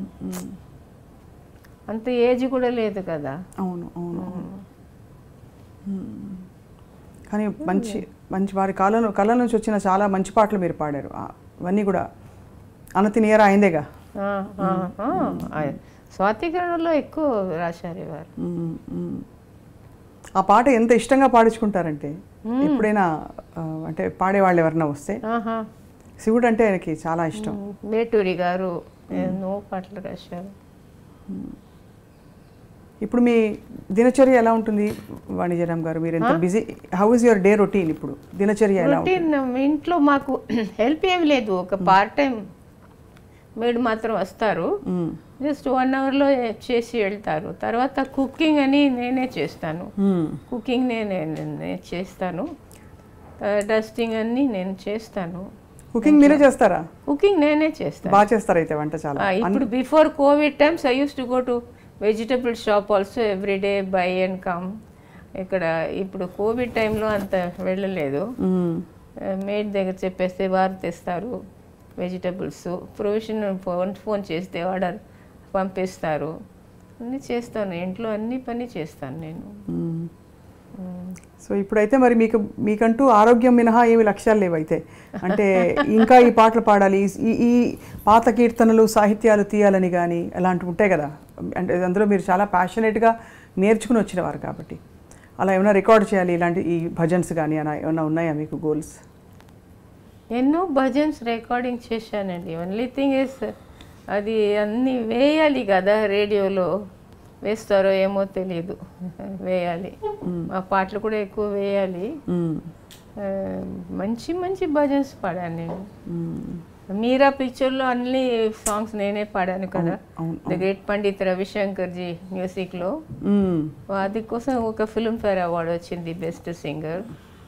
అంత ఏజ్ కూడా లేదు కదా అవును అవును అవును. మ్మ్. కానీ మంచి మంచి వారి కాలం కళ నుంచి వచ్చిన చాలా మంచి పాటలు మీరు పాడారు ఆ, అవన్నీ కూడా అనతి నియర్ అయిందేగా ఆ, ఆ, ఆ, ఆ, స్వాతికరణలో ఎక్కువ రాశారు వారు మ్మ్, మ్మ్. ఆ పాట ఎంత ఇష్టంగా పాడించుకుంటారంటే ఎప్పుడైనా ఆ, అంటే పాడేవాళ్ళు ఎవరన్నా వస్తే ఆహా శివుడు అంటే ఆయనకి చాలా ఇష్టం మేటూరి గారు ఎన్నో పాటలు రాశారు ఇప్పుడు మీ దినచర్య ఎలా ఉంటుంది వాణిజ్యరామ్ గారు మీరు ఎంత busy how is your day routine ఇప్పుడు దినచర్య ఎలా ఉంటుంది రొటీన్ ఇంట్లో మాకు హెల్ప్ ఏం లేదు ఒక పార్ట్ టైం మేడ్ మాత్రం వస్తారు మ్మ్. జస్ట్ వన్ అవర్లో చేసి వెళ్తారు తర్వాత కుకింగ్ అని నేనే చేస్తాను మ్మ్. కుకింగ్ నేనే నేను చేస్తాను డస్టింగ్ అన్నీ నేను చేస్తాను కుకింగ్ మీరే చేస్తారా కుకింగ్ నేనే చేస్తాను బాగా చేస్తారు అయితే వంట చాలా ఆ, ఇప్పుడు before Covid times I use to go to vegetable shop also every day buy and come ఇక్కడ ఇప్పుడు కోవిడ్ టైంలో అంత వెళ్ళలేదు మ్మ్. మేడ్ దగ్గర చెప్పేస్తే వారు తెస్తారు వెజిటబుల్స్ ప్రొవిజన్ ఫోన్ ఫోన్ చేస్తే ఆర్డర్ పంపిస్తారు అన్నీ చేస్తాను ఇంట్లో అన్ని పని చేస్తాను నేను మ్మ్. సో ఇప్పుడైతే మరి మీకు మీకంటూ ఆరోగ్యం మినహా ఏమి లక్ష్యాలు లేవు అయితే అంటే ఇంకా ఈ పాటలు పాడాలి ఈ ఈ పాత కీర్తనలు సాహిత్యాలు తీయాలని కానీ అలాంటివి ఉంటాయి కదా అంటే అందులో మీరు చాలా ప్యాషనేట్గా నేర్చుకుని వచ్చిన వారు కాబట్టి అలా ఏమైనా రికార్డ్ చేయాలి ఇలాంటి ఈ భజన్స్ కానీ అలా ఏమైనా ఉన్నాయా మీకు గోల్స్ ఎన్నో భజన్స్ రికార్డింగ్ చేశానండి ఓన్లీ థింగ్ ఇస్ అది అన్నీ వేయాలి కదా రేడియోలో వేస్తారో ఏమో తెలియదు వేయాలి ఆ పాటలు కూడా ఎక్కువ వేయాలి ఆ, మంచి మంచి భజన్స్ పాడాను నేను మీరా పిక్చర్లో అన్ని సాంగ్స్ నేనే పాడాను కదా అవును, ద గ్రేట్ పండిత్ రవిశంకర్జీ మ్యూజిక్లో అది కోసం ఒక ఫిల్మ్ఫేర్ అవార్డు వచ్చింది బెస్ట్ సింగర్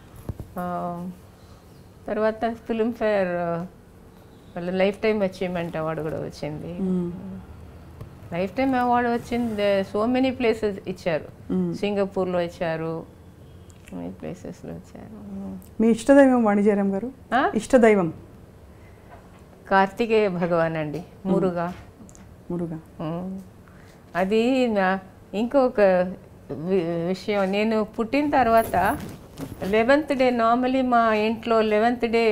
తర్వాత ఫిల్మ్ఫేర్ వాళ్ళ లైఫ్ టైం అచీవ్మెంట్ అవార్డు కూడా వచ్చింది లైఫ్ టైం అవార్డు వచ్చింది సో మెనీ ప్లేసెస్ ఇచ్చారు సింగపూర్లో ఇచ్చారు మెనీ ప్లేసెస్లో ఇచ్చారు మీ ఇష్టదైవం వాణిజ్యరామ్ గారు ఆ? ఇష్టదైవం కార్తికేయ భగవాన్ అండి మురుగా మురుగా ఉమ్. అది నా ఇంకొక వి- విషయం నేను పుట్టిన తర్వాత లెవెంత్ డే నార్మలీ మా ఇంట్లో లెవెంత్ డే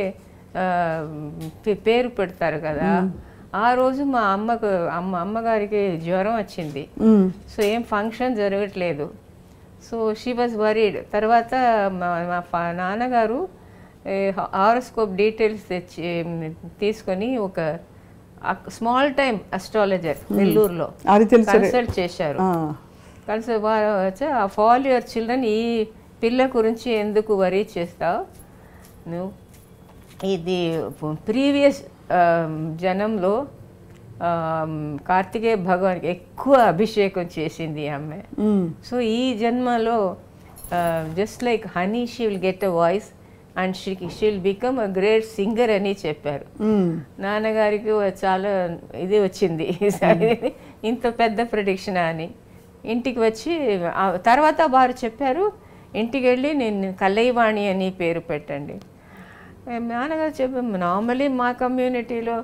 పేరు పెడతారు కదా ఆ రోజు మా అమ్మకు అమ్మ అమ్మగారికి జ్వరం వచ్చింది మ్మ్. సో ఏం ఫంక్షన్ జరగట్లేదు సో షీ వాజ్ వరీడ్ తర్వాత మా మా ఫా- నాన్నగారు హారోస్కోప్ డీటెయిల్స్ తెచ్చి తీసుకొని ఒక స్మాల్ టైం అస్ట్రాలజర్ నెల్లూరులో అది తెలుసు కన్సల్ట్ చేశారు ఆ. కలిసి వారు వచ్చి ఆ ఫాల్ యువర్ చిల్డ్రన్ ఈ పిల్ల గురించి ఎందుకు వరీ చేస్తావు నువ్వు ఇది ప్రీవియస్ జనంలో ఆమ్, కార్తికేయ భగవాన్కి ఎక్కువ అభిషేకం చేసింది ఆమె మ్మ్. సో ఈ జన్మలో just like honey she will get a voice and she she will become a great singer అని చెప్పారు మ్మ్. నాన్నగారికి చాలా ఇది వచ్చింది ఇంత పెద్ద ప్రొడిక్షన్ అని ఇంటికి వచ్చి ఆ తర్వాత వారు చెప్పారు ఇంటికి వెళ్ళి నేను కల్లయ్యవాణి అని పేరు పెట్టండి ఏ, నాన్నగారు చెప్పాము నార్మలీ మా కమ్యూనిటీలో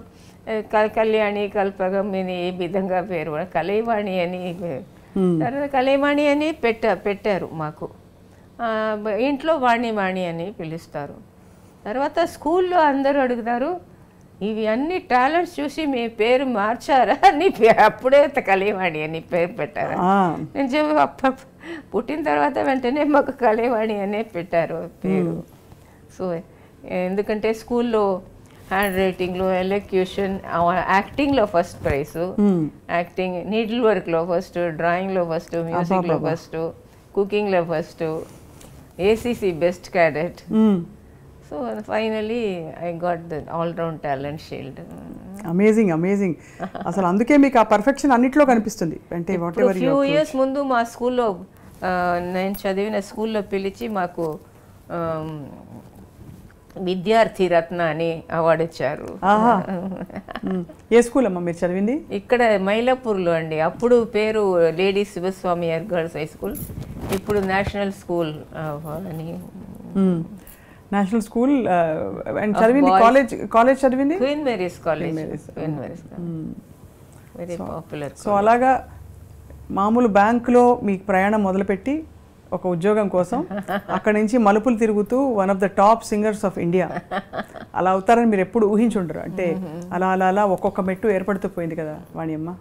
క- కళ్యాణి కల్పగమ్మిని ఈ విధంగా పేరు కలైవాణి అని తర్వాత కలైవాణి అని పెట్ట పెట్టారు మాకు ఆ, బ- ఇంట్లో వాణి వాణి అని పిలుస్తారు తర్వాత స్కూల్లో అందరూ అడుగుతారు ఇవి అన్ని టాలెంట్స్ చూసి మీ పేరు మార్చారా నీ పే- అప్పుడే కలైవాణి అని పేరు పెట్టారా ఆ, నేను చెప్పి అప్ప పుట్టిన తర్వాత వెంటనే మాకు కళేవాణి అనే పెట్టారు పేరు సో ఎందుకంటే స్కూల్లో హ్యాండ్ రైటింగ్లో ఎలక్యూషన్ యాక్టింగ్లో ఫస్ట్ ప్రైజ్ యాక్టింగ్ నీడిల్ వర్క్లో ఫస్ట్ డ్రాయింగ్లో ఫస్ట్ మ్యూజిక్లో ఫస్ట్ కుకింగ్లో first ACC best cadet hmm. So finally I got the all round talent shield amazing amazing అసలు అందుకే మీకు ఆ పర్ఫెక్షన్ అన్నిట్లో కనిపిస్తుంది అంటే వాట్ ఇప్పుడు ఎవర్ ఫ్యూ ఇయర్స్ ముందు మా స్కూల్లో ఆ, నేను చదివిన స్కూల్లో పిలిచి మాకు ఆమ్, విద్యార్థి రత్న అని అవార్డు ఇచ్చారు ఆహా మ్మ్. ఏ స్కూల్ అమ్మా మీరు చదివింది ఇక్కడ మైలాపూర్లో అండి అప్పుడు పేరు lady Sivaswamy girls high school ఇప్పుడు నేషనల్ స్కూల్ ఆ, అని మ్మ్. నేషనల్ స్కూల్ ఆ, అండ్ చదివింది boys. కాలేజ్ కాలేజ్ చదివింది Queen Mary's college Mary's. Queen Mary's very popular so అలాగా మామూలు బ్యాంకులో మీ ప్రయాణం మొదలుపెట్టి ఒక ఉద్యోగం కోసం అక్కడి నుంచి మలుపులు తిరుగుతూ one of the top singers of India అలా అవుతారని మీరు ఎప్పుడు ఊహించుండరు అంటే అలా అలా అలా ఒక్కొక్క మెట్టు ఏర్పడుతూ పోయింది కదా వాణియమ్మ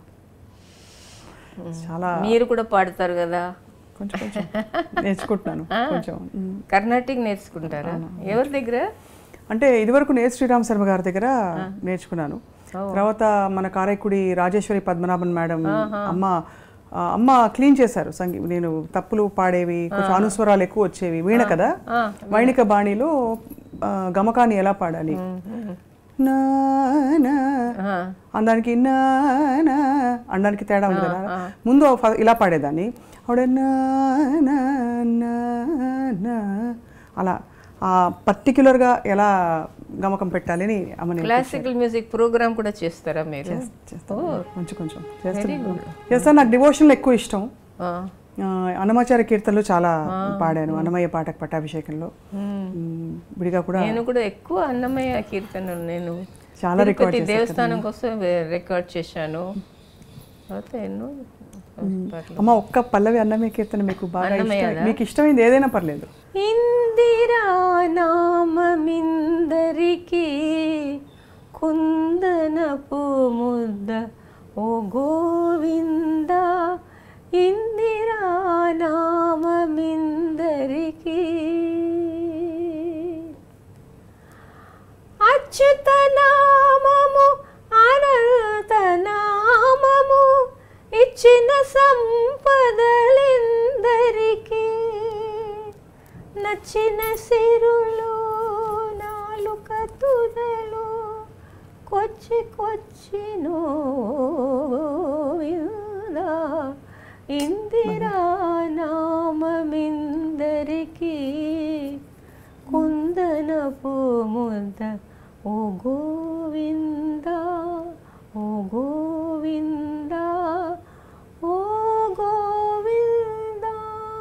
చాలా మీరు కూడా పాడతారు కదా కొంచెం కొంచెం నేర్చుకుంటున్నాను కొంచెం మ్మ్. కర్ణాటిక్ నేర్చుకుంటారా ఎవరి దగ్గర అంటే ఇదివరకు నేను శ్రీరామ్ శర్మ గారి దగ్గర నేర్చుకున్నాను తర్వాత మన కారైకుడి రాజేశ్వరి పద్మనాభన్ మేడం అమ్మ ఆ, అమ్మ క్లీన్ చేశారు సంగీ నేను తప్పులు పాడేవి కొంచెం అనుస్వరాలు ఎక్కువ వచ్చేవి వీణ కదా వైణిక బాణిలో ఆ, గమకాన్ని ఎలా పాడాలి నా నా అనడానికి నా నా అనడానికి తేడా ఉంది కదా ముందు ఫ- ఇలా పాడేదాన్ని ఆవిడ నా నా నా నా అలా ఆ పర్టిక్యులర్గా ఎలా గమకం పెట్టాలి అని అమ్మని క్లాసికల్ మ్యూజిక్ ప్రోగ్రామ్ కూడా చేస్తారా మీరు చేస్తాను కొంచెం కొంచెం చేస్తాను చేస్తాను నాకు డివోషన్లు ఎక్కువ ఇష్టం ఆ, ఆ, అన్నమాచార్య కీర్తనలు చాలా పాడాను అన్నమయ్య పాటకు పట్టాభిషేకంలో మ్, విడిగా కూడా నేను కూడా ఎక్కువ అన్నమయ్య కీర్తనలు నేను చాలా రికార్డ్ తిరుపతి దేవస్థానం కోసం రికార్డ్ చేశాను తర్వాత ఎన్నో పాటలు. అమ్మ ఒక్క పల్లవి అన్నమయ్య కీర్తన మీకు బాగా ఇష్టం అన్నమయ్యదా? మీకు ఇష్టమైంది ఏదైనా పర్లేదు ఇందిరా నామమిందరికి కుందనపు ముద్ద ఓ గోవింద ఇందిరా నామమిందరికి అచ్యుత నామము అనంత నామము ఇచ్చిన సంపదలెందరికీ నచ్చిన సిరులు నాలుక తుదలు కొచ్చి కొచ్చినో విందా ఇందిరా నామమిందరికి కుందనపు ముద్ద ఓ గోవింద ఓ గోవింద ఓ గోవింద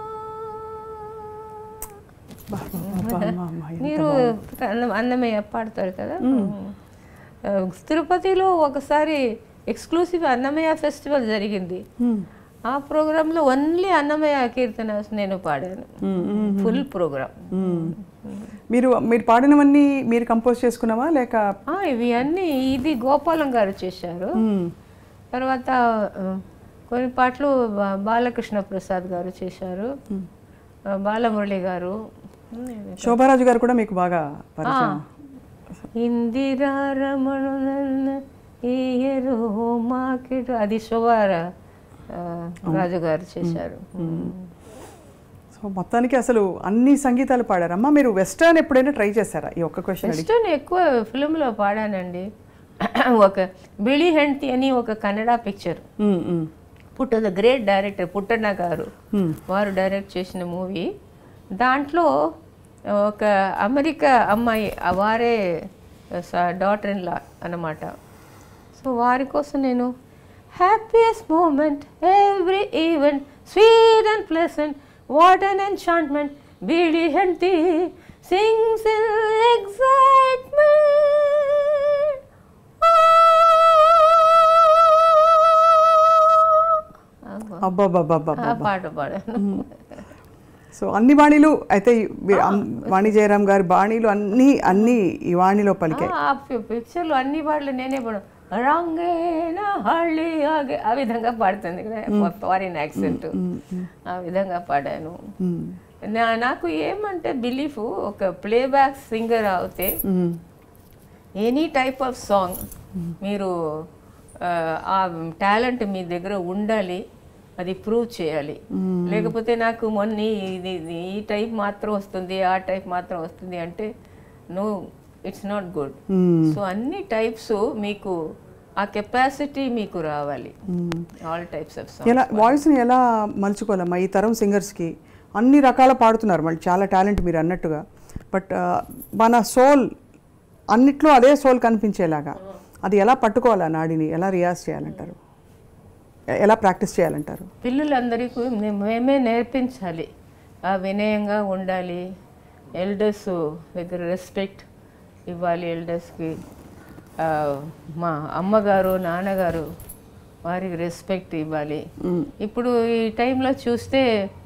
బా, బా, బా, అమ్మ, అమ్మ, ఎంత మీరు అన్న- అన్నమయ్య పాడతారు కదా ఆ, తిరుపతిలో ఒకసారి ఎక్స్క్లూసివ్ అన్నమయ్య ఫెస్టివల్ జరిగింది మ్, ఆ ప్రోగ్రాంలో ఓన్లీ అన్నమయ్య కీర్తన నేను పాడాను ఫుల్ ప్రోగ్రామ్ మ్. మీరు మీరు పాడినవన్నీ మీరు కంపోజ్ చేసుకున్నావా లేక ఇవి అన్నీ ఇది గోపాలం గారు చేశారు మ్, తర్వాత ఆ, కొన్ని పాటలు బా- బాలకృష్ణ ప్రసాద్ గారు చేశారు ఆ, బాలమురళి గారు శోభారాజు గారు కూడా మీకు బాగా పరిచయం ఇందిరా రమణ ఈయరు మాకిడు అది శోభార ఆ, రాజు గారు చేశారు సో మొత్తానికి అసలు అన్ని సంగీతాలు పాడారమ్మా మీరు వెస్టర్న్ ఎప్పుడైనా ట్రై చేశారా ఈ ఒక్క క్వశ్చన్ అడిగి వెస్టర్న్ ఎక్కువ ఫిల్మ్లో పాడానండి ఒక బిళి హెండ్తి అని ఒక కన్నడ పిక్చర్ మ్, మ్, పుట్ట ద గ్రేట్ డైరెక్టర్ పుట్టన్న గారు Hmm. వారు డైరెక్ట్ చేసిన మూవీ దాంట్లో ఒక అమెరికా అమ్మాయి ఆ వారే డాటర్ ఇన్ లా అన్నమాట సో వారి కోసం నేను happiest moment every event sweet and pleasant what an enchantment బీడీ హెంటీ సింగ్స్ ఇన్ ఎగ్జైట్మెంట్ అబ్బాబ్బాబ్బా ఆ పాట పాడాను సో అన్ని బాణీలు అయితే వీ- అమ్- వాణి జయరాం గారి బాణీలు అన్ని అన్ని ఈ వాణిలో పలికాయి ఆ పిక్చర్లు అన్ని పాటలు నేనే పాడు రంగేన హళ్ళి ఆగే ఆ విధంగా పాడుతుంది ఫారిన్ యాక్సెంట్ ఆ విధంగా పాడాను నా- నాకు ఏమంటే బిలీఫ్ ఒక ప్లేబ్యాక్ సింగర్ అవుతే మ్మ్. ఎనీ టైప్ ఆఫ్ సాంగ్ మీరు ఆ, ఆ టాలెంట్ మీ దగ్గర ఉండాలి అది ప్రూవ్ చేయాలి లేకపోతే నాకు మొన్న ఇది ఇది ఈ టైప్ మాత్రం వస్తుంది ఆ టైప్ మాత్రం వస్తుంది అంటే no it's not good so అన్ని టైప్స్ మీకు ఆ కెపాసిటీ మీకు రావాలి ఆల్ టైప్స్ ఆఫ్ సాంగ్ ఎలా వాయిస్ని ఎలా మలుచుకోవాలమ్మా ఈ తరం సింగర్స్కి అన్ని రకాల పాడుతున్నారు మళ్ళీ చాలా టాలెంట్ మీరు అన్నట్టుగా బట్ మన సోల్ అన్నిట్లో అదే సోల్ కనిపించేలాగా అది ఎలా పట్టుకోవాలా నాడిని ఎలా రియాజ్ చేయాలంటారు ఎ- ఎలా ప్రాక్టీస్ చేయాలంటారు పిల్లలందరికీ మే- మేమే నేర్పించాలి ఆ వినయంగా ఉండాలి ఎల్డర్స్ దగ్గర రెస్పెక్ట్ ఇవ్వాలి ఎల్డర్స్కి మా అమ్మగారు నాన్నగారు వారికి రెస్పెక్ట్ ఇవ్వాలి ఇప్పుడు ఈ టైంలో చూస్తే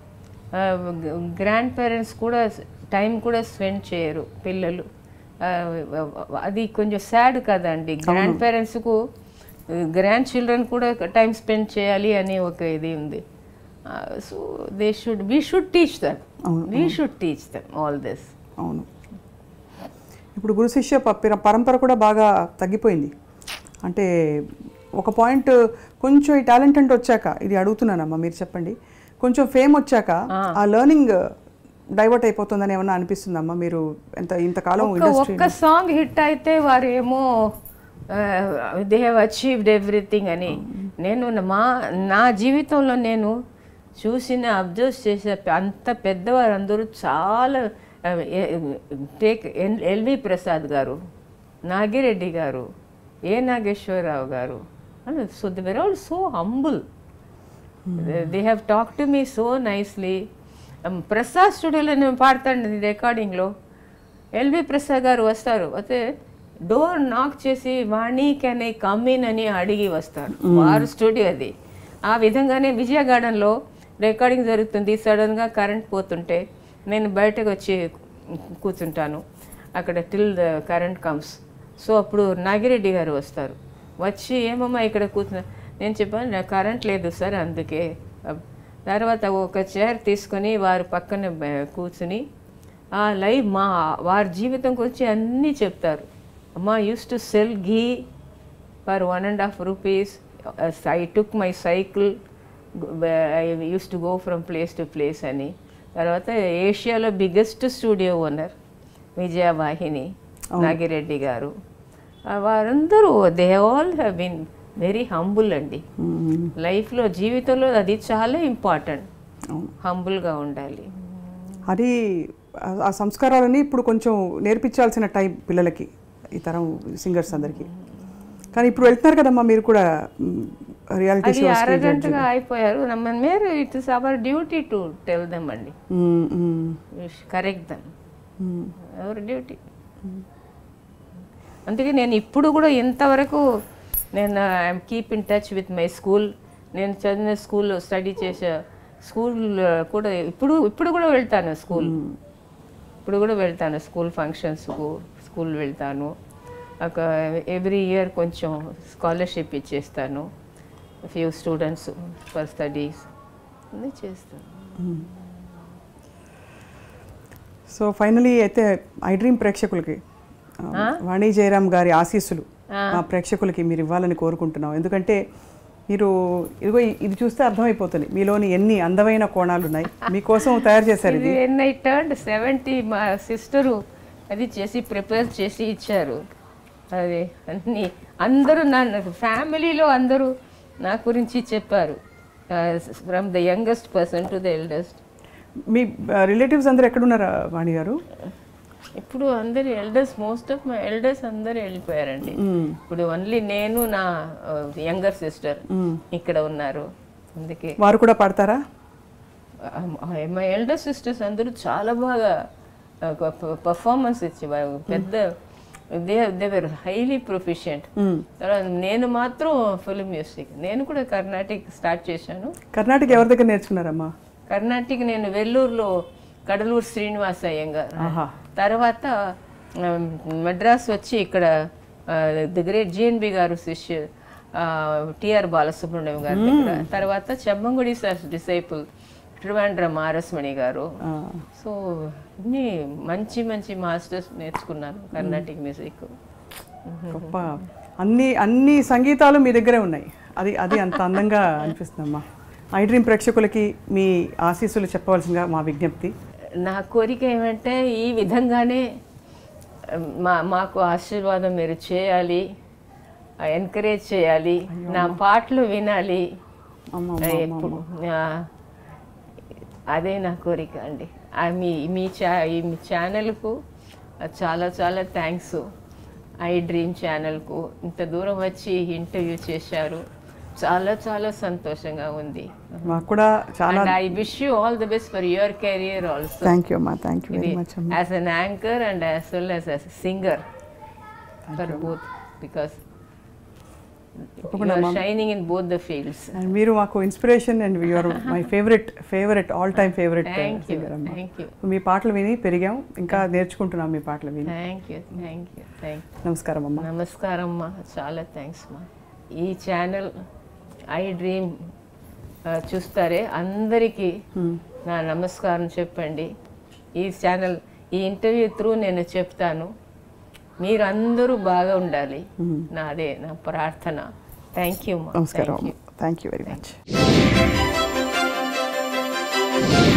గ్రాండ్ పేరెంట్స్ కూడా టైం కూడా స్పెండ్ చేయరు పిల్లలు ఆ, అది కొంచెం సాడ్ కదండి గ్రాండ్ పేరెంట్స్కు గ్రాండ్ చిల్డ్రన్ కూడా టైం స్పెండ్ చేయాలి అని ఒక ఇది ఉంది so they should we should teach them we should teach them all this అవును ఇప్పుడు గురు శిష్య ప- పిర- పరంపర కూడా బాగా తగ్గిపోయింది అంటే ఒక పాయింట్ కొంచెం ఈ టాలెంట్ అంటే వచ్చాక ఇది అడుగుతున్నానమ్మా మీరు చెప్పండి కొంచెం ఫేమ్ వచ్చాక ఆ లెర్నింగ్ డైవర్ట్ అయిపోతుందని ఏమన్నా అనిపిస్తుందమ్మా మీరు ఎంత ఇంతకాలం ఒక్క ఇండస్ట్రీ ఒక్క సాంగ్ హిట్ అయితే వారు ఏమో దే హ్యావ్ అచీవ్డ్ ఎవ్రీథింగ్ అని నేను మా నా జీవితంలో నేను చూసిన అబ్జర్వ్ చేసే అంత పెద్దవారు అందరూ చాలా టేక్ ఎల్వి ప్రసాద్ గారు నాగిరెడ్డి గారు ఏ నాగేశ్వరరావు గారు so they where all so humble they have talk to me so nicely Prasad స్టూడియోలో నేను పాడతాను రికార్డింగ్లో ఎల్వి ప్రసాద్ గారు వస్తారు అయితే డోర్ నాక్ చేసి Vani can I come in అని అడిగి వస్తారు వారు స్టూడియో అది ఆ విధంగానే విజయ గార్డెన్లో రికార్డింగ్ జరుగుతుంది సడన్గా కరెంట్ పోతుంటే నేను బయటకు వచ్చి కూర్చుంటాను అక్కడ till the current comes so అప్పుడు నాగిరెడ్డి గారు వస్తారు వచ్చి ఏమమ్మా ఇక్కడ కూర్చున్నా నేను చెప్పాను నాకు కరెంట్ లేదు సార్ అందుకే అబ్- తర్వాత ఒక చైర్ తీసుకొని వారు పక్కన బ- కూర్చుని ఆ లైవ్ మా వారి జీవితం గురించి అన్నీ చెప్తారు అమ్మా use to cell ghee for one and half rupees I took my cycle I use to go from place to place అని తర్వాత ఏషియాలో biggest studio owner Vijayavahini Nagireddy గారు ఆ వారందరూ they all have been very humble అండి లైఫ్లో జీవితంలో అది చాలా ఇంపార్టెంట్ హంబుల్గా ఉండాలి అది ఆ- ఆ సంస్కారాలని ఇప్పుడు కొంచెం నేర్పించాల్సిన టైం పిల్లలకి ఈ తరం సింగర్స్ అందరికీ కానీ ఇప్పుడు వెళ్తున్నారు కదమ్మా మీరు కూడా రియాలిటీ అది అరగంటగా అయిపోయారు మన మీరు it is our duty to tell them అండి కరెక్ట్ దమ్ అవర్ డ్యూటీ అందుకే నేను ఇప్పుడు కూడా ఇంతవరకు నేను I'm keep in touch with my school నేను చదివిన స్కూల్లో స్టడీ చేసే స్కూల్ కూడా ఇప్పుడు ఇప్పుడు కూడా వెళ్తాను స్కూల్ ఇప్పుడు కూడా వెళ్తాను స్కూల్ ఫంక్షన్స్కు స్కూల్ వెళ్తాను ఒక ఎవ్రీ ఇయర్ కొంచెం స్కాలర్షిప్ ఇచ్చేస్తాను ఫ్యూ స్టూడెంట్స్ ఫర్ స్టడీస్ అన్నీ చేస్తాను సో ఫైనలీ అయితే ఐ డ్రీమ్ ప్రేక్షకులకి ఆ, వాణి జయరామ్ గారి ఆశీస్సులు మా ప్రేక్షకులకి మీరు ఇవ్వాలని కోరుకుంటున్నాం ఎందుకంటే మీరు ఇదిగో ఇ- ఇది చూస్తే అర్థమైపోతుంది మీలోని ఎన్ని అందమైన కోణాలు ఉన్నాయి మీకోసం తయారు చేశారు ఇది ఇది ఎన్ ఐ టర్న్ సెవెంటీ మా సిస్టరు అది చేసి ప్రిపేర్ చేసి ఇచ్చారు అది అన్ని అందరూ నా ఫ్యామిలీలో అందరూ నా గురించి చెప్పారు from the youngest person to the eldest మీ రిలేటివ్స్ అందరు ఎక్కడున్నారా వాణి గారు ఇప్పుడు అందరు elders most of my elders అందరూ వెళ్ళిపోయారండి ఇప్పుడు ఓన్లీ నేను నా యంగర్ సిస్టర్ ఇక్కడ ఉన్నారు అందుకే వారు కూడా పడతారా మై ఎల్డర్ సిస్టర్స్ అందరూ చాలా బాగా పర్ఫార్మెన్స్ ఇచ్చేవారు పెద్ద దే దేవర్ హైలీ ప్రొఫిషియంట్ తర్వాత నేను మాత్రం ఫుల్ మ్యూజిక్ నేను కూడా కర్ణాటిక్ స్టార్ట్ చేశాను కర్ణాటక ఎవరి దగ్గర నేర్చుకున్నారమ్మా కర్ణాటిక్ నేను వెల్లూరులో కడలూరు శ్రీనివాస అయ్యంగారు ఆహా. తర్వాత ఆ, మద్రాస్ వచ్చి ఇక్కడ ది గ్రేట్ జిఎన్బి గారు శిష్యు టిఆర్ బాలసుబ్రహ్మణ్యం గారి దగ్గర తర్వాత చెమ్మంగుడి సార్ డిసైపుల్ ట్రివాండ్రం ఆరస్మణి గారు ఆ, సో అన్ని మంచి మంచి మాస్టర్స్ నేర్చుకున్నాను కర్ణాటిక్ మ్యూజిక్ గొప్ప అన్ని అన్ని సంగీతాలు మీ దగ్గరే ఉన్నాయి అది అది అంత అందంగా అనిపిస్తుందమ్మా ఐ డ్రీమ్ ప్రేక్షకులకి మీ ఆశీస్సులు చెప్పవలసిందిగా మా విజ్ఞప్తి నా కోరిక ఏమంటే ఈ విధంగానే మా మాకు ఆశీర్వాదం మీరు చేయాలి ఎంకరేజ్ చేయాలి నా పాటలు వినాలి అమ్మ ఎప్పుడు ఆ, అదే నా కోరిక అండి ఆ మీ మీ ఛా ఈ మీ ఛానల్కు చాలా చాలా థ్యాంక్స్ ఐ డ్రీమ్ ఛానల్కు ఇంత దూరం వచ్చి ఇంటర్వ్యూ చేశారు చాలా చాలా సంతోషంగా ఉంది మాకు కూడా చాలా and I wish you all the best for your career also thank you అమ్మా థ్యాంక్ యూ వెరీ మచ్ అమ్మా as an anchor and as well as a singer for both because shining in both the fields and మీరు మాకు inspiration and you're my favourite favourite all time favourite thank you singer అమ్మా thank you మీ పాటలు విని పెరిగాం ఇంకా నేర్చుకుంటున్నాం మీ పాటలు విని thank you thank you thank నమస్కారం అమ్మా నమస్కారం అమ్మా చాలా థ్యాంక్స్ మా ఈ ఛానల్ ఐ డ్రీమ్ చూస్తారే అందరికీ నా నమస్కారం చెప్పండి ఈ ఛానల్ ఈ ఇంటర్వ్యూ త్రూ నేను చెప్తాను మీరందరూ బాగా ఉండాలి నాదే నా ప్రార్థన థ్యాంక్ యూ నమస్కారం thank you thank you very much